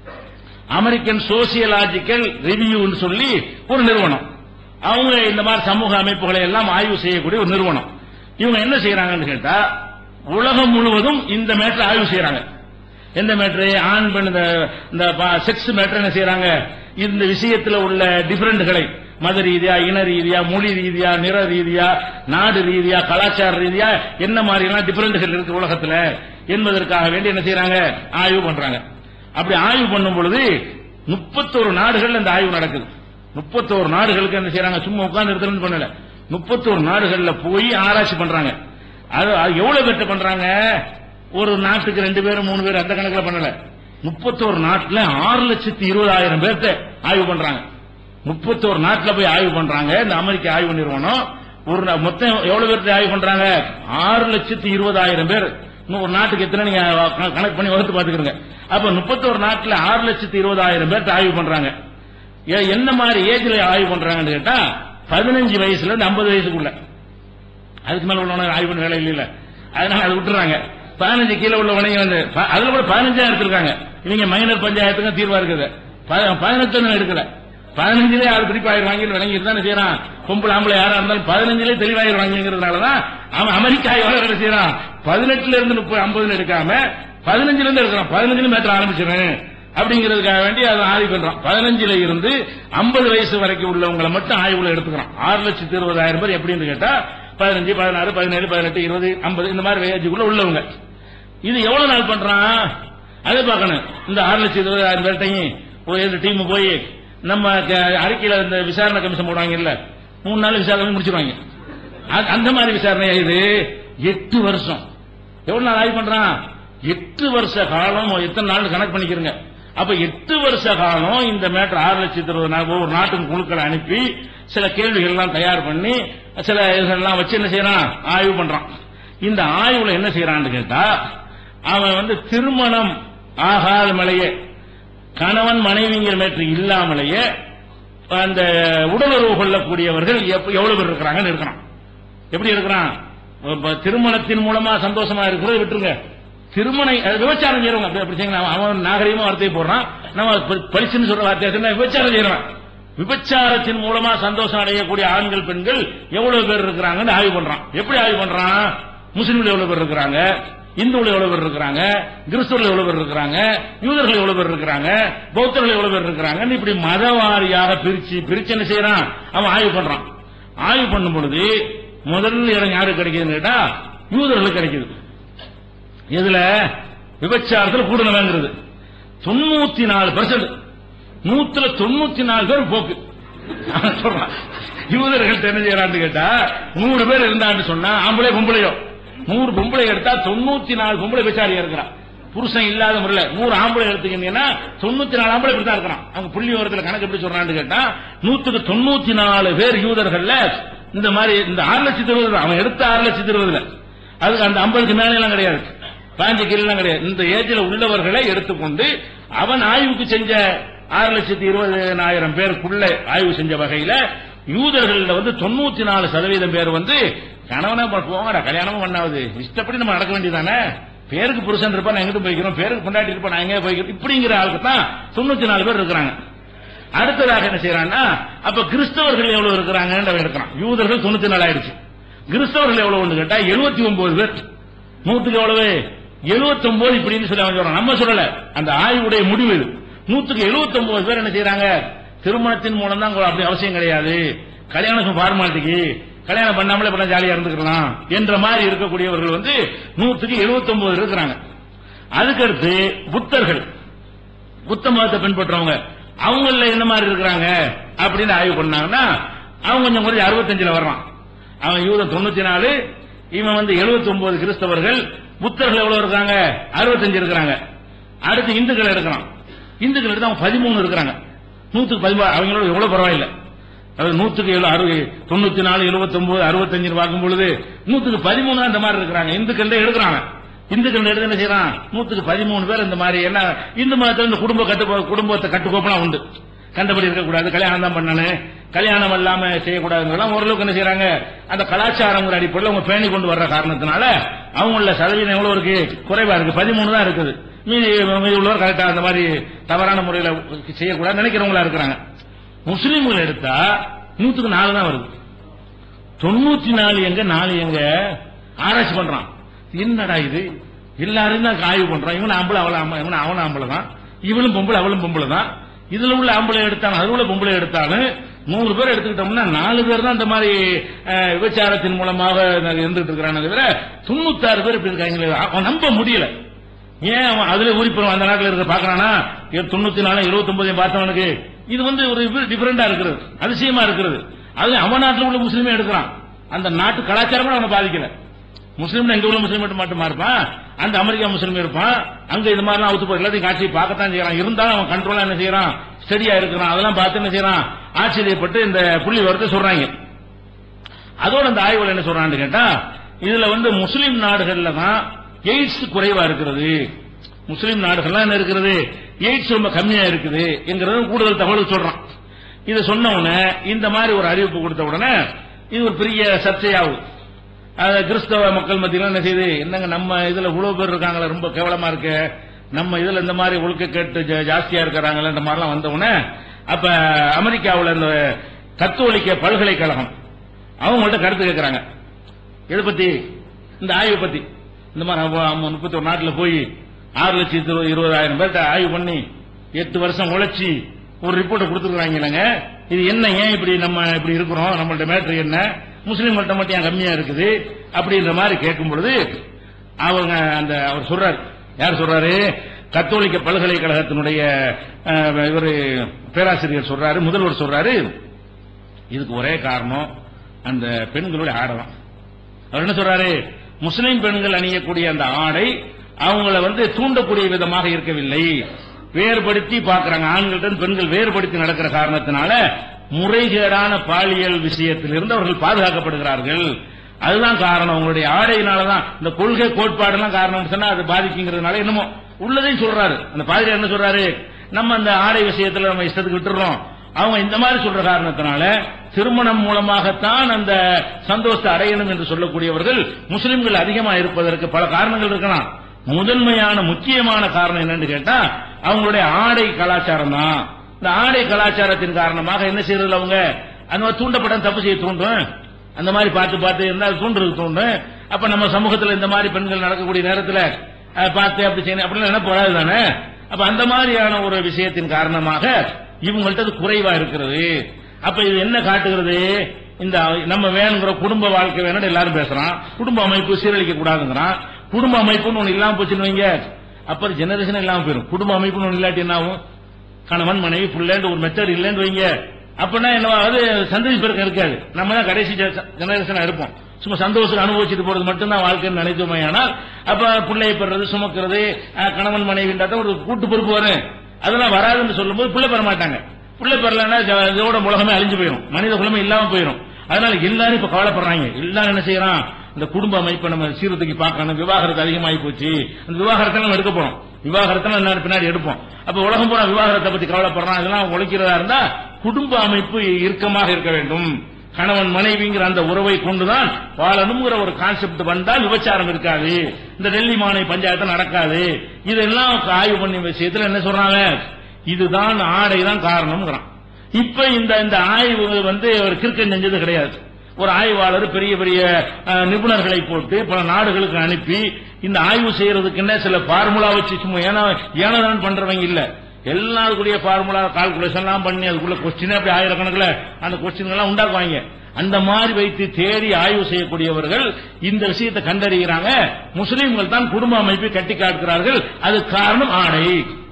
அமெரிக்கன் சோசியலாஜிக்கல் ரிவ்யூன்னு சொல்லி ஒரு நிறுவனம் அவங்க இந்த மாதிரி சமூக அமைப்புகளை எல்லாம் ஆய்வு செய்யக்கூடிய ஒரு நிறுவனம் இவங்க என்ன செய்யறாங்கன்னு கேட்டா உலகம் முழுவதும் இந்த மேட்டரை ஆய்வு செய்யறாங்க எந்த மேட்ரு ஆண் பெண் இந்த இந்த செக்ஸ் மேட்ரு என்ன செய்யறாங்க இந்த விஷயத்துல உள்ள டிஃபரெண்ட்களை மத ரீதியா இன ரீதியா மொழி ரீதியா நிற ரீதியா நாடு ரீதியா கலாச்சார ரீதியா என்ன மாதிரிலாம் டிஃபரெண்ட்கள் இருக்கு உலகத்துல என்பதற்காக வேண்டி என்ன செய்யறாங்க ஆய்வு பண்றாங்க அப்படி ஆய்வு பண்ணும் பொழுது முப்பத்தோரு நாடுகள்ல இந்த ஆய்வு நடக்குது முப்பத்தோரு நாடுகளுக்கு என்ன செய்யறாங்க சும்மா உட்கார்ந்து எடுத்துன்னு பண்ணல முப்பத்தோரு நாடுகள்ல போய் ஆராய்ச்சி பண்றாங்க அது அது எவ்வளவு பேர்ட்ட பண்றாங்க ஒரு நாட்டுக்கு ரெண்டு பேரும் மூணு பேர் அந்த கணக்குல பண்ணல முப்பத்தோரு நாட்டுல ஆறு லட்சத்தி இருபதாயிரம் பேர்த்த ஆய்வு பண்றாங்க முப்பத்தோரு நாட்டுல போய் ஆய்வு பண்றாங்க இந்த அமெரிக்க ஆய்வு நிறுவனம் ஒரு நா- மொத்தம் எவ்வளவு பேர்த்த ஆய்வு பண்றாங்க ஆறு லட்சத்தி இருபதாயிரம் பேர் இன்னும் ஒரு நாட்டுக்கு எத்தனை நீங்க கண- கணக்கு பண்ணி வகுத்து பாத்துக்கிறீங்க அப்ப முப்பத்தோரு நாட்டுல ஆறு லட்சத்தி இருபதாயிரம் பேர்த்த ஆய்வு பண்றாங்க ஏ- என்ன மாதிரி ஏஜ்ல ஆய்வு பண்றாங்கன்னு கேட்டா பதினஞ்சு வயசுல இருந்து ஐம்பது வயசுக்குள்ள அதுக்கு மேல உள்ளவன ஆய்வு பண்ண வேலை இல்ல அதனால அதை விட்டுறாங்க பதினஞ்சு கீழே உள்ளவனையும் வந்து ப- அதுல கூட பதினஞ்சா எடுத்திருக்காங்க இவங்க மைனர் பஞ்சாயத்துக்கு தீர்வா இருக்குது ப- பதினெட்டு எடுக்கல பதினஞ்சுல யாரு திருப்பி ஆயிடுவாங்க விளங்கி தானே செய்யறான் பொம்பளை ஆம்பளை யாரா இருந்தாலும் பதினஞ்சுல தெளிவாயிருவாங்கிறதுனாலதான் அவன் அமெரிக்க ஆய்வாளர் என்ன செய்யறான் பதினெட்டுல இருந்து முப்பது ஐம்பதுல எடுக்காம பதினஞ்சுல இருந்து எடுக்கிறான் பதினஞ்சுல மேட்டர் ஆரம்பிச்சிடும் அப்படிங்கிறதுக்காக வேண்டி அதை ஆய்வு பண்றான் பதினஞ்சுல இருந்து ஐம்பது வயசு வரைக்கும் உள்ளவங்களை மட்டும் ஆய்வுல எடுத்துக்கிறான் ஆறு லட்சத்தி இருபதாயிரம் பேர் எப்படின்னு கேட்டா பதினஞ்சு பதினாறு பதினேழு பதினெட்டு இருபது ஐம்பது இந்த மாதிரி ஏஜுக்குள்ள உள்ளவங்க இது எவ்வளவு நாள் பண்றான் அதை பார்க்கணும் இந்த ஆறு லட்சத்தி இருபதாயிரம் பேர்ட்டையும் போய் இந்த டீம் போய் நம்ம க- அறிக்கையில இந்த விசாரணை கமிஷன் போடுவாங்க இல்ல மூணு நாள் விசாரணை முடிச்சிருவாங்க அது- அந்த மாதிரி விசாரணை இது எட்டு வருஷம் எவ்வளவு நாள் ஆய்வு பண்றான் எட்டு வருஷ காலம் எத்தனை நாள் கணக்கு பண்ணிக்கிறங்க அப்ப எட்டு வருஷ காலம் இந்த மேட்டர் ஆறு லட்சத்தி இருபது நாள் ஒவ்வொரு நாட்டுக்கும் குழுக்களை அனுப்பி சில கேள்விகள் எல்லாம் தயார் பண்ணி சில இதெல்லாம் வச்சு என்ன செய்யறான் ஆய்வு பண்றான் இந்த ஆய்வுல என்ன செய்யறான்னு கேட்டா அவன் வந்து திருமணம் ஆகாத மலையே கணவன் மனைவிங்கிற மேற்று இல்லாமலேயே அந்த உடலுறவு கொள்ளக்கூடியவர்கள் எப்ப- எவ்வளவு பேர் இருக்கிறாங்கன்னு இருக்கிறான் எப்படி இருக்கிறான் இப்ப திருமணத்தின் மூலமா சந்தோஷமா இருக்கிறத விட்டுருங்க திருமண அது விபச்சாரம் செய்யறவங்க அப்படி அப்படி செய்யுங்க. அவன் அவன் நாகரிகமா வார்த்தையை போடுறான் நம்ம ப- பளிச்சுன்னு சொல்ற வார்த்தையை சொன்னா விபச்சாரம் செய்யறான் விபச்சாரத்தின் மூலமா சந்தோஷம் அடையக்கூடிய ஆண்கள் பெண்கள் எவ்வளவு பேர் இருக்கிறாங்கன்னு ஆய்வு பண்றான் எப்படி ஆய்வு பண்றான் முஸ்லிம்கள் எவ்வளவு பேர் இருக்கிறாங்க இந்துக்கள் எவ்வளவு பேர் இருக்கிறாங்க கிறிஸ்தவர்கள் எவ்வளவு பேர் இருக்கிறாங்க யூதர்கள் எவ்வளவு பேர் இருக்கிறாங்க பௌத்தர்கள் எவ்வளவு பேர் இருக்கிறாங்கன்னு இப்படி மதவாரியாக பிரிச்சு பிரிச்சு என்ன செய்யறான் அவன் ஆய்வு பண்றான் ஆய்வு பண்ணும் பொழுது முதல் இடம் யாருக்கு கிடைக்குதுன்னு கேட்டா யூதர்களுக்கு கிடைக்குது இதுல விபச்சாரத்தில் கூடுதலாங்கிறது தொண்ணூத்தி நாலு பெர்சன்ட் நூத்துல தொண்ணூத்தி நாலு பேர் போக்கு அவன் சொல்றான் யூதர்கள் என்ன செய்யறான்னு கேட்டா நூறு பேர் இருந்தான்னு சொன்னா ஆம்பளை பொம்பளையோ நூறு பொம்பளை எடுத்தா தொண்ணூத்தி நாலு பொம்பளை விசாரியா இருக்கிறான் புருஷன் இல்லாத முறையில நூறு ஆம்பளை எடுத்துக்கிட்டீங்கன்னா தொண்ணூத்தி நாலு ஆம்பளை இப்படி தான் இருக்கிறான் அவங்க புள்ளி ஓரத்துல கணக்கு எப்படி சொல்றான்னு கேட்டா நூத்துக்கு தொண்ணூத்தி நாலு பேர் யூதர்கள்ல இந்த மாதிரி இந்த ஆறு லட்சத்தி இருபது அவன் எடுத்த ஆறு லட்சத்தி இருபதுல அதுக்கு அந்த ஐம்பதுக்கு மேலே எல்லாம் கிடையாது பாஞ்சு கீழெல்லாம் கிடையாது இந்த ஏஜ்ல உள்ளவர்களை எடுத்துக்கொண்டு அவன் ஆய்வுக்கு செஞ்ச ஆறு லட்சத்தி இருபதாயிரம் பேருக்குள்ள ஆய்வு செஞ்ச வகையில யூதர்கள்ல வந்து தொண்ணூத்தி நாலு சதவீதம் பேர் வந்து கணவனே போ- போங்கடா கல்யாணமும் பண்ணாவது இஷ்டப்படி நம்ம நடக்க வேண்டியதானே பேருக்கு புருஷன் இருப்பா நான் எங்கிட்டு போய்க்கிறோம் பேருக்கு கொண்டாட்டி இருப்பா நான் எங்கே போய்க்கிறோம் இப்படிங்கிற ஆளுக்கு தான் தொண்ணூத்தி நாலு பேர் இருக்கிறாங்க அடுத்ததாக என்ன செய்யறான்னா அப்ப கிறிஸ்தவர்கள் எவ்வளவு இருக்கிறாங்கன்னு அவன் எடுக்கிறான் யூதர்கள் தொண்ணூத்தி நாலு ஆயிடுச்சு கிறிஸ்தவர்கள் எவ்வளவு கேட்டா எழுபத்தி ஒன்பது பேர் நூத்துக்கு எவ்வளவு 79 இப்படின்னு சொல்லி அவன் சொல்றான் நம்ம சொல்லல அந்த ஆய்வுடைய முடிவு இது நூத்துக்கு 79 பேர் என்ன செய்யறாங்க திருமணத்தின் மூலம் தான் அப்படி அவசியம் கிடையாது கல்யாணம் ஃபார்மாலிட்டிக்கு கல்யாணம் பண்ணாமலே பண்ண ஜாலியா இருந்துக்கலாம் என்ற மாதிரி இருக்கக்கூடியவர்கள் வந்து நூத்துக்கு 79 இருக்கிறாங்க அதுக்கடுத்து புத்தர்கள் புத்த மதத்தை பின்பற்றவங்க அவங்கள என்ன மாதிரி இருக்கிறாங்க அப்படின்னு ஆய்வு பண்ணாங்கன்னா அவன் கொஞ்சம் குறைஞ்சு அறுபத்தஞ்சுல வர்றான் அவன் யூதம் தொண்ணூத்தி நாலு இவன் வந்து 79 கிறிஸ்தவர்கள் புத்தர்கள் எவ்வளவு இருக்காங்க அறுபத்தஞ்சு இருக்கிறாங்க அடுத்து இந்துக்கள் இருக்கிறான் இந்துக்கள் எடுத்து அவன் பதிமூணு இருக்கிறாங்க நூத்துக்கு பதிமூணு அவங்களோட எவ்வளவு பரவாயில்ல அதாவது நூத்துக்கு எழு அறுபது தொண்ணூத்தி நாலு எழுபத்தி ஒன்பது அறுபத்தஞ்சு பார்க்கும் பொழுது நூத்துக்கு பதிமூணு அந்த மாதிரி இருக்கிறாங்க இந்துக்கள் எடுக்கிறாங்க இந்துக்கள் எடுத்து என்ன செய்யறான் நூத்துக்கு பதிமூணு பேர் இந்த மாதிரி என்ன இந்து மதத்துல இந்த குடும்ப கட்டு குடும்பத்தை கட்டுக்கோப்பெல்லாம் உண்டு கண்டபடி இருக்கக்கூடாது கல்யாணம் தான் பண்ணணும் கல்யாணம் இல்லாம செய்யக்கூடாதுலாம் ஓரளவுக்கு என்ன செய்யறாங்க அந்த கலாச்சாரங்கிற அடிப்படையில் அவங்க பேணி கொண்டு வர்ற காரணத்தினால அவங்கள சதவீதம் எவ்வளவு இருக்கு குறைவா இருக்கு பதிமூணு தான் இருக்குது மீதி மீதி உள்ளவர் கரெக்டா அந்த மாதிரி தவறான முறையில செய்யக்கூடாது நினைக்கிறவங்களா இருக்கிறாங்க முஸ்லீம்கள் எடுத்தா நூத்துக்கு நாலு தான் வருது தொண்ணூத்தி நாலு எங்க நாலு எங்க ஆராய்ச்சி பண்றான் என்னடா இது எல்லாரும் தான் ஆய்வு பண்றான் இவன் ஆம்பளை அவள ஆம்பளை இவன் அவன் ஆம்பளை தான் இவளும் பொம்பளை அவளும் பொம்பளை தான் இதுல உள்ள ஆம்பளை எடுத்தாலும் அதுல உள்ள பொம்பளை எடுத்தாலும் நூறு பேர் எடுத்துக்கிட்டோம்னா நாலு பேர் தான் இந்த மாதிரி அஹ், விபச்சாரத்தின் மூலமாக இருந்துட்டு இருக்கிறானே தவிர தொண்ணூத்தாறு பேர் இப்படி இருக்காங்க அவன் நம்ப முடியல ஏன் அவன் அதுல உரிப்பவன் அந்த நாட்டில் இருக்க பாக்குறானா தொண்ணூத்தி நாலு இருபத்தி ஒன்பதையும் பார்த்தவனுக்கு இது வந்து ஒரு டிஃபரெண்டா இருக்கிறது அதிசயமா இருக்கிறது அது அவன் நாட்டில் உள்ள முஸ்லீமே எடுக்கிறான் அந்த நாட்டு கலாச்சாரமும் அவனை பாதிக்கல முஸ்லீம் எங்க உள்ள முஸ்லீம் மட்டும் மட்டுமா இருப்பான் அந்த அமெரிக்கா முஸ்லீம் இருப்பான் அங்க இது மாதிரி அவுத்து போய் எல்லாத்தையும் காட்சி பார்க்கத்தான் செய்யறான் இருந்தாலும் அவன் கண்ட்ரோலா என்ன செய்யறான் ஸ்டடியா இருக்கிறான் அதெல்லாம் பார்த்து என்ன செய்யறான் ஆச்சரியப்பட்டு இந்த புள்ளி வரத்தை சொல்றாங்க அதோட அந்த ஆய்வுகள் என்ன சொல்றான்னு கேட்டா இதுல வந்து முஸ்லிம் நாடுகள்ல தான் எய்ட்ஸ் குறைவா இருக்கிறது முஸ்லிம் நாடுகள்லாம் என்ன இருக்கிறது எய்ட்ஸ் ரொம்ப கம்மியா இருக்குது என்கிறது கூடுதல் தகவல் சொல்றான் இதை சொன்ன உடனே இந்த மாதிரி ஒரு அறிவிப்பு கொடுத்த உடனே இது ஒரு பெரிய சர்ச்சையாகும் அது கிறிஸ்தவ மக்கள் மத்தியில என்ன செய்யுது என்னங்க நம்ம இதுல இவ்வளவு பேர் இருக்காங்களே ரொம்ப கேவலமா இருக்கு நம்ம இதுல இந்த மாதிரி ஒழுக்க கேட்டு ஜா- ஜாஸ்தியா இருக்கிறாங்களே இந்த மாதிரிலாம் வந்த உடனே அப்ப அமெரிக்காவுல இந்த கத்தோலிக்க பல்கலைக்கழகம் அவங்கள்ட்ட கருத்து கேட்கறாங்க எதை பத்தி இந்த ஆய்வு பத்தி இந்த மாதிரி முப்பத்தி ஒரு நாட்டில் போய் ஆறு லட்சத்தி இருபது- இருபதாயிரம் பேர்ட்ட ஆய்வு பண்ணி எட்டு வருஷம் உழைச்சி ஒரு ரிப்போர்ட்டை கொடுத்துருக்காங்க இல்லைங்க இது என்ன ஏன் இப்படி நம்ம இப்படி இருக்கிறோம் நம்மள்ட்ட மேட்ரு என்ன முஸ்லீம்கள்ட்ட மட்டும் ஏன் கம்மியா இருக்குது அப்படின்ற மாதிரி கேட்கும் பொழுது அவங்க அந்த அவர் சொல்றாரு யார் சொல்றாரு கத்தோலிக்க பல்கலைக்கழகத்தினுடைய இவர் பேராசிரியர் சொல்றாரு முதல்வர் சொல்றாரு இதுக்கு ஒரே காரணம் அந்த பெண்களுடைய ஆடை தான் அவர் என்ன சொல்றாரு முஸ்லிம் பெண்கள் அணியக்கூடிய அந்த ஆடை அவங்கள வந்து தூண்டக்கூடிய விதமாக இருக்கவில்லை வேறுபடுத்தி பார்க்கறாங்க ஆண்கள்ட்ட இருந்து பெண்கள் வேறுபடுத்தி நடக்கிற காரணத்தினால முறைகேடான பாலியல் விஷயத்திலிருந்து அவர்கள் பாதுகாக்கப்படுகிறார்கள் அதுதான் காரணம் உங்களுடைய ஆடையினாலதான் இந்த கொள்கை கோட்பாடெல்லாம் காரணம் சொன்னா அது பாதிக்குங்கிறதுனால என்னமோ உள்ளதையும் சொல்றாரு அந்த பாதிரியார் என்ன சொல்றாரு நம்ம அந்த ஆடை விஷயத்துல நம்ம இஷ்டத்துக்கு விட்டுறோம் அவங்க இந்த மாதிரி சொல்ற காரணத்தினால திருமணம் மூலமாகத்தான் அந்த சந்தோஷத்தை அடையணும் என்று சொல்லக்கூடியவர்கள் முஸ்லிம்கள் அதிகமா இருப்பதற்கு பல காரணங்கள் இருக்கலாம் முதன்மையான முக்கியமான காரணம் என்னன்னு கேட்டா அவங்களுடைய ஆடை கலாச்சாரம் தான் இந்த ஆடை கலாச்சாரத்தின் காரணமாக என்ன செய்யறது அவங்க அந்த மாதிரி தூண்டப்பட்ட தப்பு செய்ய தூண்டும் அந்த மாதிரி பார்த்து பார்த்து இருந்தால் தூண்டுறது தூண்டும் அப்ப நம்ம சமூகத்துல இந்த மாதிரி பெண்கள் நடக்கக்கூடிய நேரத்துல அஹ், பார்த்து அப்படி செய்யணும் அப்படின்னு நினைப்பு வராது தானே அப்ப அந்த மாதிரியான ஒரு விஷயத்தின் காரணமாக இவங்கள்ட்ட அது குறைவா இருக்கிறது அப்ப இது என்ன காட்டுகிறது இந்த நம்ம வேணுங்கிற குடும்ப வாழ்க்கை வேணும்னு எல்லாரும் பேசுறான் குடும்ப அமைப்பு சீரழிக்க கூடாதுங்கிறான் குடும்ப அமைப்புன்னு ஒண்ணு இல்லாம போச்சுன்னு வைங்க அப்புறம் ஜெனரேஷன் இல்லாம போயிடும் குடும்ப அமைப்புன்னு ஒண்ணு இல்லாட்டி என்ன ஆகும் கணவன் மனைவி பிள்ளைன்னு ஒரு மெத்தட் இல்லைன்னு வைங்க அப்படின்னா என்ன அது சந்ததி பெருக்கம் இருக்காது நம்ம தான் கடைசி ஜெனரேஷனா இருப்போம் சும்மா சந்தோஷம் அனுபவிச்சுட்டு போறது மட்டும்தான் வாழ்க்கைன்னு நினைத்தோமே ஆனால் அப்ப பிள்ளையை பெறது சுமக்கிறது அஹ், கணவன் மனைவின்றா தான் ஒரு கூட்டு பொறுப்பு வரும் அதெல்லாம் வராதுன்னு சொல்லும்போது பிள்ளை பெற மாட்டாங்க பிள்ளை பெறலன்னா ஜ- இதோட உலகமே அழிஞ்சு போயிடும் மனித குலமே இல்லாம போயிடும் அதனால எல்லாரும் இப்ப கவலைப்படுறாங்க எல்லாரும் என்ன செய்யறான் இந்த குடும்ப அமைப்பை நம்ம சீர்தூக்கி பார்க்கணும் விவாகரத்து அதிகமாகி போச்சு அந்த விவாகரத்தை நம்ம எடுக்க போறோம் விவாகரத்தை நம்ம பின்னாடி எடுப்போம் அப்ப உலகம் பூரா விவாகரத்தை பத்தி கவலைப்படுறான் இதெல்லாம் உழைக்கிறதா இருந்தா குடும்ப அமைப்பு இறுக்கமாக இருக்க வேண்டும் கணவன் மனைவிங்கிற அந்த உறவை கொண்டுதான் வாழணுங்கிற ஒரு கான்செப்ட் வந்தால் விபச்சாரம் இருக்காது இந்த டெல்லி மாநில பஞ்சாயத்து நடக்காது இதெல்லாம் ஆய்வு பண்ணி விஷயத்துல என்ன சொல்றாங்க இதுதான் ஆடை தான் காரணம்ங்கிறான் இப்ப இந்த இந்த ஆய்வு வந்து ஒரு கிறுக்கன் செஞ்சது கிடையாது ஒரு ஆய்வாளர் பெரிய பெரிய அஹ், நிபுணர்களை போட்டு பல நாடுகளுக்கு அனுப்பி இந்த ஆய்வு செய்யறதுக்குன்னு சில ஃபார்முலா வச்சு சும்மா ஏன்னா ஏனதான் பண்றவங்க இல்ல எல்லாருக்குரிய ஃபார்முலா கால்குலேஷன் எல்லாம் பண்ணி அதுக்குள்ள கொஸ்டின் அப்படி ஆயிரக்கணக்கில் அந்த கொஸ்டின் எல்லாம் உண்டாக்குவாங்க அந்த மாதிரி வைத்து தேடி ஆய்வு செய்யக்கூடியவர்கள் இந்த விஷயத்தை கண்டறிகிறாங்க முஸ்லீம்கள் தான் குடும்ப அமைப்பை கட்டி காட்டுகிறார்கள் அது காரணம் ஆடை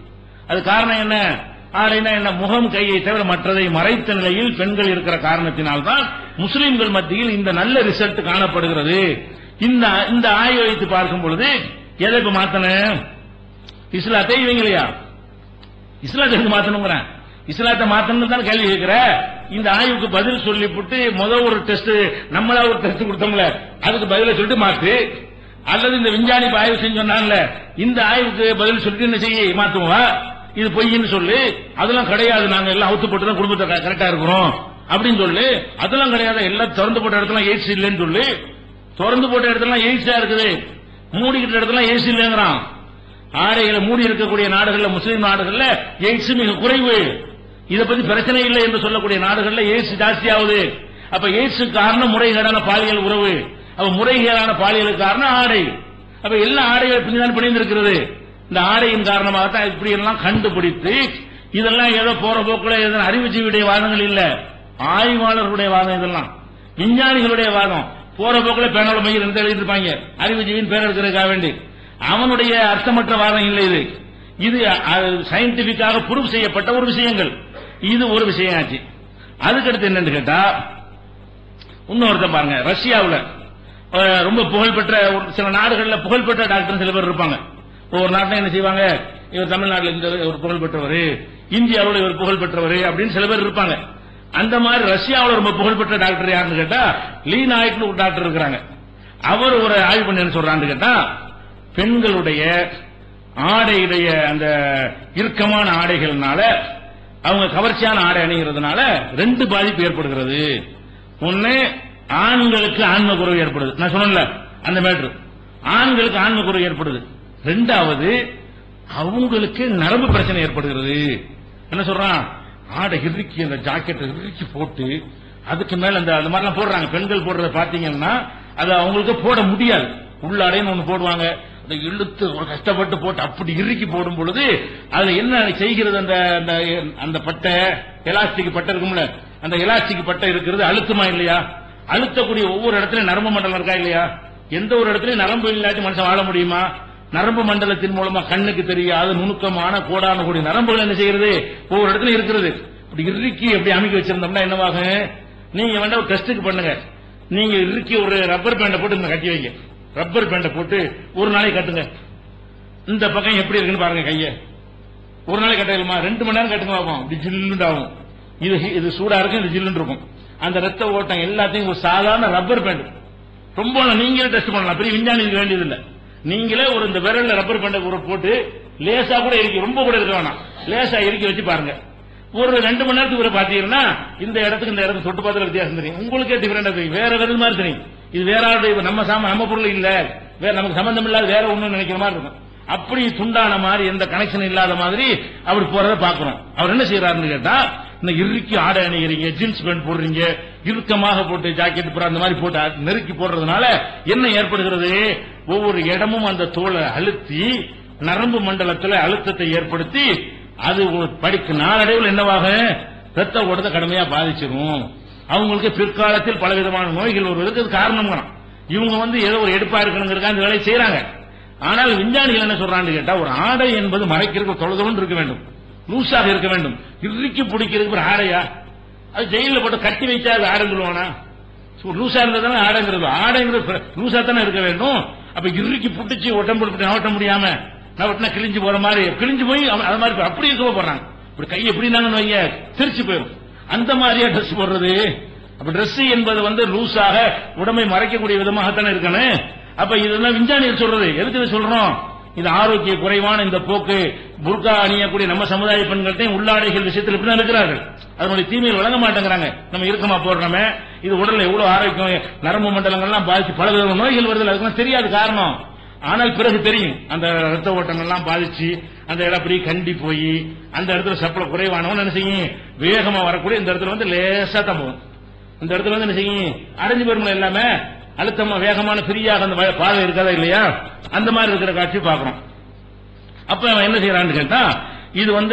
அது காரணம் என்ன ஆடைனா என்ன முகம் கையை தவிர மற்றதை மறைத்த நிலையில் பெண்கள் இருக்கிற காரணத்தினால்தான் முஸ்லிம்கள் மத்தியில் இந்த நல்ல ரிசல்ட் காணப்படுகிறது இந்த இந்த ஆய்வு வைத்து பார்க்கும் பொழுது எதை இப்ப மாத்தணும் இஸ்லாத்தை இவங்க இல்லையா இஸ்லாத்தை எதுக்கு மாத்தணுங்கிறேன் இஸ்லாத்தை மாத்தணும் தான் கேள்வி கேட்கிற இந்த ஆய்வுக்கு பதில் சொல்லிவிட்டு முத ஒரு டெஸ்ட் நம்மளா ஒரு டெஸ்ட் கொடுத்தோம்ல அதுக்கு பதில சொல்லிட்டு மாத்து அல்லது இந்த விஞ்ஞானி இப்ப ஆய்வு செஞ்சோம்னால இந்த ஆய்வுக்கு பதில் சொல்லிட்டு என்ன செய்ய மாத்துவா இது பொய்ன்னு சொல்லு அதெல்லாம் கிடையாது நாங்க எல்லாம் அவுத்து போட்டு தான் குடும்பத்தை கரெக்டா இருக்கிறோம் அப்படின்னு சொல்லு அதெல்லாம் கிடையாது எல்லாம் திறந்து போட்ட இடத்துல எய்ட்ஸ் இல்லைன்னு சொல்லு திறந்து போட்ட இடத்துல எய்ட்ஸா இருக்குது மூடிக்கிட்ட இடத்துல எய்ட்ஸ் இல்லைங்கிறான் ஆடைகளை மூடி இருக்கக்கூடிய நாடுகள்ல முஸ்லீம் நாடுகள்ல எய்ட்ஸ் மிக குறைவு இதை பத்தி பிரச்சனை இல்லை என்று சொல்லக்கூடிய நாடுகள்ல எய்ட்ஸ் ஜாஸ்தியாகுது அப்ப எய்ட்ஸ் காரணம் முறைகேடான பாலியல் உறவு அப்ப முறைகேடான பாலியலுக்கு காரணம் ஆடை அப்ப எல்லா ஆடைகள் பின்தான் பிணைந்திருக்கிறது இந்த ஆடையின் காரணமாகத்தான் இப்படி எல்லாம் கண்டுபிடித்து இதெல்லாம் ஏதோ போற போக்குல ஏதோ அறிவுஜீவியுடைய வாதங்கள் இல்ல ஆய்வாளர்களுடைய வாதம் இதெல்லாம் விஞ்ஞானிகளுடைய வாதம் போற போக்குல பேனோட மையில் இருந்து எழுதிருப்பாங்க அறிவுஜீவின் பேர் எடுக்கிறதுக்காக வேண்டி அவனுடைய அர்த்தமற்ற வாதம் இல்லை இது இது சயின்டிபிக்காக ப்ரூவ் செய்யப்பட்ட ஒரு விஷயங்கள் இது ஒரு விஷயம் ஆச்சு அதுக்கடுத்து என்னன்னு கேட்டா இன்னொருத்தன் பாருங்க ரஷ்யாவுல அஹ், ரொம்ப புகழ்பெற்ற ஒரு சில நாடுகள்ல புகழ்பெற்ற டாக்டர் சில பேர் இருப்பாங்க ஒவ்வொரு நாட்டில் என்ன செய்வாங்க இவர் தமிழ்நாட்டில் இந்த ஒரு புகழ்பெற்றவர் இந்தியாவில் இவர் புகழ்பெற்றவர் அப்படின்னு சில பேர் இருப்பாங்க அந்த மாதிரி ரஷ்யாவில் ரொம்ப புகழ்பெற்ற டாக்டர் யாருன்னு கேட்டா லீ நாயக்னு ஒரு டாக்டர் இருக்கிறாங்க அவர் ஒரு ஆய்வு பண்ணி என்ன சொல்றான்னு கேட்டா பெண்களுடைய ஆடையுடைய அந்த இறுக்கமான ஆடைகள்னால அவங்க கவர்ச்சியான ஆடை அணிகிறதுனால ரெண்டு பாதிப்பு ஏற்படுகிறது ஒண்ணு ஆண்களுக்கு ஆன்ம குறைவு ஏற்படுது நான் சொன்னேன்ல அந்த மேட்ரு ஆண்களுக்கு ஆன்ம குறைவு ஏற்படுது ரெண்டாவது அவங்களுக்கு நரம்பு பிரச்சனை ஏற்படுகிறது என்ன சொல்றான் ஆடை இறுக்கி அந்த ஜாக்கெட்டை இறுக்கி போட்டு அதுக்கு மேல அந்த அந்த மாதிரிலாம் போடுறாங்க பெண்கள் போடுறத பாத்தீங்கன்னா அது அவங்களுக்கு போட முடியாது உள்ளாடைன்னு ஒண்ணு போடுவாங்க அதை இழுத்து ஒரு கஷ்டப்பட்டு போட்டு அப்படி இறுக்கி போடும் பொழுது அதுல என்ன செய்கிறது அந்த அந்த அந்த பட்டை எலாஸ்டிக் பட்டை இருக்கும்ல அந்த எலாஸ்டிக் பட்டை இருக்கிறது அழுத்தமா இல்லையா அழுத்தக்கூடிய ஒவ்வொரு இடத்துலயும் நரம்பு மண்டலம் இருக்கா இல்லையா எந்த ஒரு இடத்துலயும் நரம்பு இல்லாட்டி மனுஷன் வாழ முடியுமா நரம்பு மண்டலத்தின் மூலமா கண்ணுக்கு தெரியாத நுணுக்கமான கோடான கூடிய நரம்புகள் என்ன செய்யறது ஒவ்வொரு இடத்துல இருக்கிறது இப்படி இறுக்கி எப்படி அமைக்க வச்சிருந்தோம்னா என்னவாகும் நீங்க வேண்டாம் ஒரு டெஸ்ட்டுக்கு பண்ணுங்க நீங்க இறுக்கி ஒரு ரப்பர் பேண்டை போட்டு இங்க கட்டி வைங்க ரப்பர் பேண்டை போட்டு ஒரு நாளைக்கு கட்டுங்க இந்த பக்கம் எப்படி இருக்குன்னு பாருங்க கைய ஒரு நாளைக்கு கட்டலாமா ரெண்டு மணி நேரம் கட்டுங்க பார்ப்போம் இப்படி ஜில்லுண்டு ஆகும் இது இது சூடா இருக்கும் இது ஜில்லுன்னு இருக்கும் அந்த ரத்த ஓட்டம் எல்லாத்தையும் ஒரு சாதாரண ரப்பர் பேண்ட் ரொம்ப நீங்களே டெஸ்ட் பண்ணலாம் பெரிய விஞ்ஞானிக்கு வேண்டியது இல்ல நீங்களே ஒரு இந்த விரல்ல ரப்பர் பேண்டை ஒரு போட்டு லேசா கூட இறுக்கி ரொம்ப கூட இருக்க வேணாம் லேசா இறுக்கி வச்சு பாருங்க ஒரு ரெண்டு மணி நேரத்துக்கு ஒரு பாத்தீங்கன்னா இந்த இடத்துக்கு இந்த இடத்துக்கு தொட்டு பார்த்துல வித்தியாசம் தெரியும் உங்களுக்கே டிஃபரெண்டா தெரியும் வேற விரல் மாதிரி தெரியும் இது வேற ஆளுடைய நம்ம சாம நம்ம பொருள் இல்ல வேற நமக்கு சம்பந்தம் இல்லாத வேற ஒண்ணு நினைக்கிற மாதிரி இருக்கும் அப்படி துண்டான மாதிரி எந்த கனெக்ஷன் இல்லாத மாதிரி அப்படி போறத பாக்குறோம் அவர் என்ன செய்யறாருன்னு கேட்டா இந்த இறுக்கி ஆடை அணிகிறீங்க ஜீன்ஸ் பேண்ட் போடுறீங்க இறுக்கமாக போட்டு ஜாக்கெட் புறா அந்த மாதிரி போட்டு அ- நெருக்கி போடுறதுனால என்ன ஏற்படுகிறது ஒவ்வொரு இடமும் அந்த தோலை அழுத்தி நரம்பு மண்டலத்துல அழுத்தத்தை ஏற்படுத்தி அது ஒரு படிக்க நாளடைவில் என்னவாக ரத்த ஓட்டத்தை கடுமையா பாதிச்சிரும் அவங்களுக்கு பிற்காலத்தில் பலவிதமான நோய்கள் வருவதற்கு அது காரணம் இவங்க வந்து ஏதோ ஒரு எடுப்பா இருக்கணுங்கிறதுக்காக அந்த வேலையை செய்யறாங்க ஆனால் விஞ்ஞானிகள் என்ன சொல்றான்னு கேட்டா ஒரு ஆடை என்பது மறைக்கிறதுக்கு தொலைதொன்று இருக்க வேண்டும் லூஸாக இருக்க வேண்டும் இறுக்கி பிடிக்கிறதுக்கு ஒரு ஆடையா அது ஜெயில போட்டு கட்டி வச்சா அது ஆடைன்னு சொல்லுவானா சோ, லூசா இருந்ததானே ஆடைங்கிறது ஆடைங்கிறது லூசா தானே இருக்க வேண்டும் அப்ப இறுக்கி புடிச்சு ஒட்டம் போட்டு நவட்ட முடியாம நவட்டினா கிழிஞ்சு போற மாதிரி கிழிஞ்சு போய் அவன் அது மாதிரி அப்படி இருக்க போறாங்க இப்படி கை எப்படினாங்கன்னு வைங்க திருச்சி போயிடும் அந்த மாதிரியா ட்ரெஸ் போடுறது அப்ப Dress என்பது வந்து லூஸாக உடம்பை மறைக்கக்கூடிய விதமாகத்தானே இருக்கணும் அப்ப இதெல்லாம் விஞ்ஞானிகள் சொல்றது எதுக்கு இதை சொல்றோம் இது ஆரோக்கிய குறைவான இந்த போக்கு புர்கா அணியக்கூடிய நம்ம சமுதாய பெண்கள்ட்டையும் உள்ளாடைகள் விஷயத்தில் இப்படிதான் இருக்கிறார்கள் அதனுடைய தீமையில் வழங்க மாட்டேங்கிறாங்க நம்ம இறுக்கமா போடுறோமே இது உடல்ல எவ்வளவு ஆரோக்கியம் நரம்பு மண்டலங்கள்லாம் பாதிச்சு பல விதமான நோய்கள் வருது அதுக்கெல்லாம் தெரியாது காரணம் ஆனால் பிறகு தெரியும் அந்த ரத்த ஓட்டங்கள்லாம் பாதிச்சு அந்த இடம் அப்படியே கண்டி போய் அந்த இடத்துல சப்பள குறைவானவன் என்ன செய்யும் வேகமா வரக்கூடிய இந்த இடத்துல வந்து லேசா தான் போகும் இந்த இடத்துல வந்து என்ன செய்யும் அடைஞ்சு போயிருமில்ல எல்லாமே அழுத்தமா வேகமான ஃப்ரீயாக அந்த வ- பாதை இருக்கதா இல்லையா அந்த மாதிரி இருக்கிற காட்சி பார்க்கிறோம் அப்ப அவன் என்ன செய்யறான்னு கேட்டா இது வந்து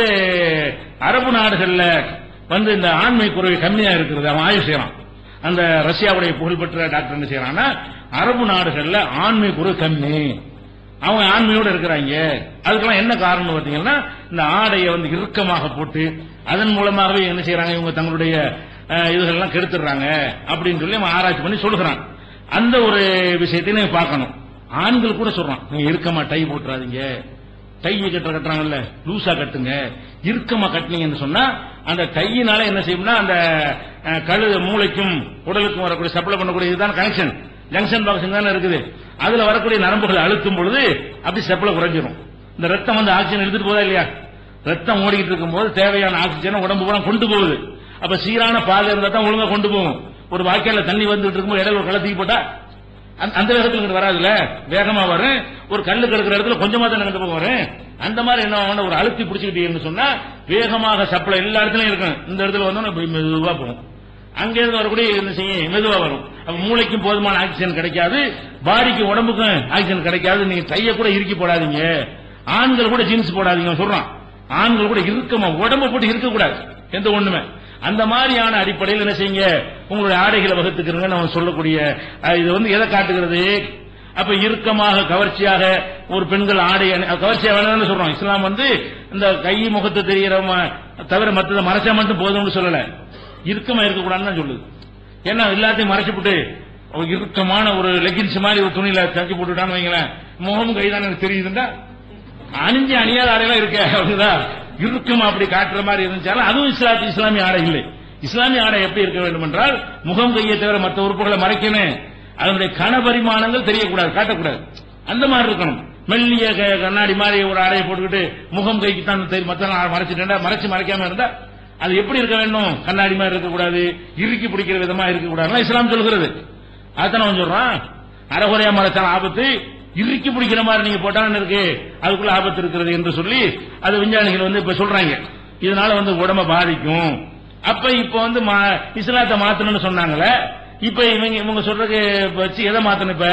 அரபு நாடுகள்ல வந்து இந்த ஆண்மை குறைவு கம்மியா இருக்கிறது அவன் ஆய்வு செய்யறான் அந்த ரஷ்யாவுடைய புகழ்பெற்ற டாக்டர் என்ன செய்யறான்னா அரபு நாடுகள்ல ஆண்மை குறைவு கம்மி அவங்க ஆண்மையோட இருக்கிறாங்க அதுக்கெல்லாம் என்ன காரணம் பார்த்தீங்கன்னா இந்த ஆடையை வந்து இறுக்கமாக போட்டு அதன் மூலமாகவே என்ன செய்யறாங்க இவங்க தங்களுடைய அஹ், இதுகளெல்லாம் கெடுத்துடுறாங்க அப்படின்னு சொல்லி அவன் ஆராய்ச்சி பண்ணி சொல்லுகிறான் அந்த ஒரு விஷயத்தை நீங்க பார்க்கணும் ஆண்கள் கூட சொல்றான் நீங்க இறுக்கமா டை போட்டுறாதீங்க டை கட்டுற கட்டுறாங்கல்ல லூசா கட்டுங்க இறுக்கமா கட்டினீங்கன்னு சொன்னா அந்த டையினால என்ன செய்யும்னா அந்த அஹ், கழு மூளைக்கும் உடலுக்கும் வரக்கூடிய சப்ளை பண்ணக்கூடிய இதுதான் கனெக்ஷன் ஜங்ஷன் பாக்ஸ் தானே இருக்குது அதுல வரக்கூடிய நரம்புகளை அழுத்தும் பொழுது அப்படி செப்பல குறைஞ்சிரும் இந்த ரத்தம் வந்து ஆக்சிஜன் எடுத்துட்டு போதா இல்லையா ரத்தம் ஓடிக்கிட்டு இருக்கும்போது தேவையான ஆக்சிஜனை உடம்பு பூரா கொண்டு போகுது அப்ப சீரான பாதை இருந்தா தான் ஒழுங்கா கொண்டு போகும் ஒரு வாய்க்கால தண்ணி வந்துட்டு இருக்கும்போது இடையில ஒரு கள்ளத்தூக்கி போட்டா அந்த- அந்த வேகத்துல இங்கிட்டு வராதுல வேகமா வரும் ஒரு கல்லு கிடக்கிற இடத்துல கொஞ்சமா தான் நடந்து போக வரும் அந்த மாதிரி என்ன ஆகும்னா, ஒரு அழுத்தி பிடிச்சிக்கிட்டீங்கன்னு சொன்னா வேகமாக சப்ளை எல்லா இடத்துலயும் இருக்கும் இந்த இடத்துல வந்தோம்னா இப்படி மெதுவா போகும் அங்க இருந்து வரக்கூடிய என்ன செய்யும் மெதுவா வரும் அப்ப மூளைக்கும் போதுமான ஆக்சிஜன் கிடைக்காது பாடிக்கு உடம்புக்கும் ஆக்சிஜன் கிடைக்காது நீங்க கைய கூட இறுக்கி போடாதீங்க ஆண்கள் கூட ஜீன்ஸ் போடாதீங்க அவன் சொல்றான் ஆண்கள் கூட இறுக்கமா உடம்ப போட்டு இருக்க கூடாது எந்த ஒண்ணுமே அந்த மாதிரியான அடிப்படையில் என்ன செய்யுங்க உங்களுடைய ஆடைகளை வகுத்துக்கிறீங்கன்னு அவன் சொல்லக்கூடிய அஹ், இது வந்து எதை காட்டுகிறது அப்ப இறுக்கமாக கவர்ச்சியாக ஒரு பெண்கள் ஆடை அணி- அஹ், கவர்ச்சியா வேணும்னு சொல்றோம் இஸ்லாம் வந்து இந்த கை முகத்தை தெரியற ம- தவிர மற்றதை மறைச்சா மட்டும் போதும்னு சொல்லல இறுக்கமா இருக்கக்கூடாதுன்னு தான் சொல்லுது ஏன்னா எல்லாத்தையும் மறைச்சு போட்டு ஒரு இறுக்கமான ஒரு லெகின்ஸ் மாதிரி ஒரு துணியில தக்கி போட்டுட்டான்னு வைங்களேன் முகமும் கைதான் எனக்கு தெரியுதுண்டா அணிஞ்சு அணியாத ஆடையெல்லாம் இருக்க அப்படிதான் இறுக்கம் அப்படி காட்டுற மாதிரி இருந்துச்சாலும் அதுவும் இஸ்லாத்து இஸ்லாமிய ஆடை இல்லை இஸ்லாமிய ஆடை எப்படி இருக்க வேண்டும் என்றால் முகம் கையை தவிர மற்ற உறுப்புகளை மறைக்கணும் அதனுடைய கனபரிமாணங்கள் தெரியக்கூடாது காட்டக்கூடாது அந்த மாதிரி இருக்கணும் மெல்லிய க- கண்ணாடி மாதிரி ஒரு ஆடையை போட்டுக்கிட்டு முகம் கைக்கு தான் தெரியும் மற்ற மறைச்சிட்டா மறைச்சு மறைக்காம இருந்தா அது எப்படி இருக்க வேண்டும் கண்ணாடி மாதிரி இருக்கக்கூடாது இறுக்கி பிடிக்கிற விதமா இருக்கக்கூடாது இஸ்லாம் சொல்கிறது அதான் அவன் சொல்றான் அறகுறையா மறைச்சான ஆபத்து இறுக்கி பிடிக்கிற மாதிரி நீங்க போட்டாலும் இருக்கு அதுக்குள்ள ஆபத்து இருக்கிறது என்று சொல்லி அது விஞ்ஞானிகள் வந்து இப்ப சொல்றாங்க இதனால வந்து உடம்ப பாதிக்கும் அப்ப இப்ப வந்து மா- இஸ்லாத்தை மாத்தணும்னு சொன்னாங்களே இப்ப இவங்க இவங்க சொல்றதுக்கு வச்சு எதை மாத்தணும் இப்ப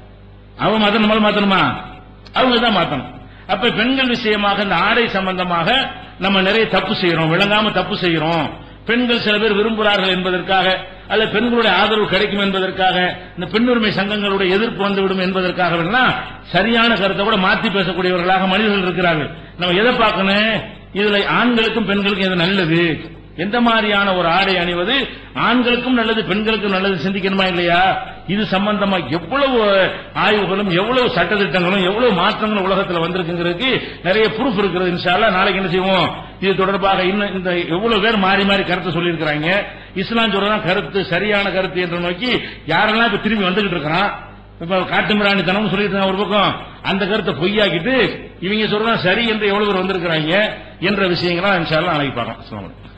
அவன் மாத்தணும் நம்மள மாத்தணுமா அவங்க தான் மாத்தணும் அப்ப பெண்கள் விஷயமாக இந்த ஆடை சம்பந்தமாக நம்ம நிறைய தப்பு செய்யறோம் விளங்காம தப்பு செய்யறோம் பெண்கள் சில பேர் விரும்புகிறார்கள் என்பதற்காக அல்ல பெண்களுடைய ஆதரவு கிடைக்கும் என்பதற்காக இந்த பெண்ணுரிமை சங்கங்களுடைய எதிர்ப்பு வந்துவிடும் என்பதற்காக எல்லாம் சரியான கருத்தை கூட மாத்தி பேசக்கூடியவர்களாக மனிதர்கள் இருக்கிறார்கள் நம்ம எதை பார்க்கணும் இதுல ஆண்களுக்கும் பெண்களுக்கும் எது நல்லது எந்த மாதிரியான ஒரு ஆடை அணிவது ஆண்களுக்கும் நல்லது பெண்களுக்கும் நல்லது சிந்திக்கணுமா இல்லையா இது சம்பந்தமா எவ்வளவு ஆய்வுகளும் எவ்வளவு சட்டத்திட்டங்களும் எவ்வளவு மாற்றங்களும் உலகத்துல வந்திருக்குங்கிறதுக்கு நிறைய ப்ரூஃப் இருக்கிறது இன்ஷால்லா நாளைக்கு என்ன செய்வோம் இது தொடர்பாக இன்னும் இந்த எவ்வளவு பேர் மாறி மாறி கருத்து சொல்லியிருக்கிறாங்க இஸ்லாம் சொல்றதான் கருத்து சரியான கருத்து என்று நோக்கி யாரெல்லாம் இப்ப திரும்பி வந்துகிட்டு இருக்கிறான் இப்ப காட்டுமிராணித்தனம் சொல்லிட்டு இருக்காங்க ஒரு பக்கம் அந்த கருத்தை பொய்யாக்கிட்டு இவங்க சொல்றதா சரி என்று எவ்வளவு பேர் வந்திருக்கிறாங்க என்ற விஷயங்களா இன்ஷால்லா நாளைக்கு பார்க்கலாம் அஸ்ஸலாமு அலைக்கும்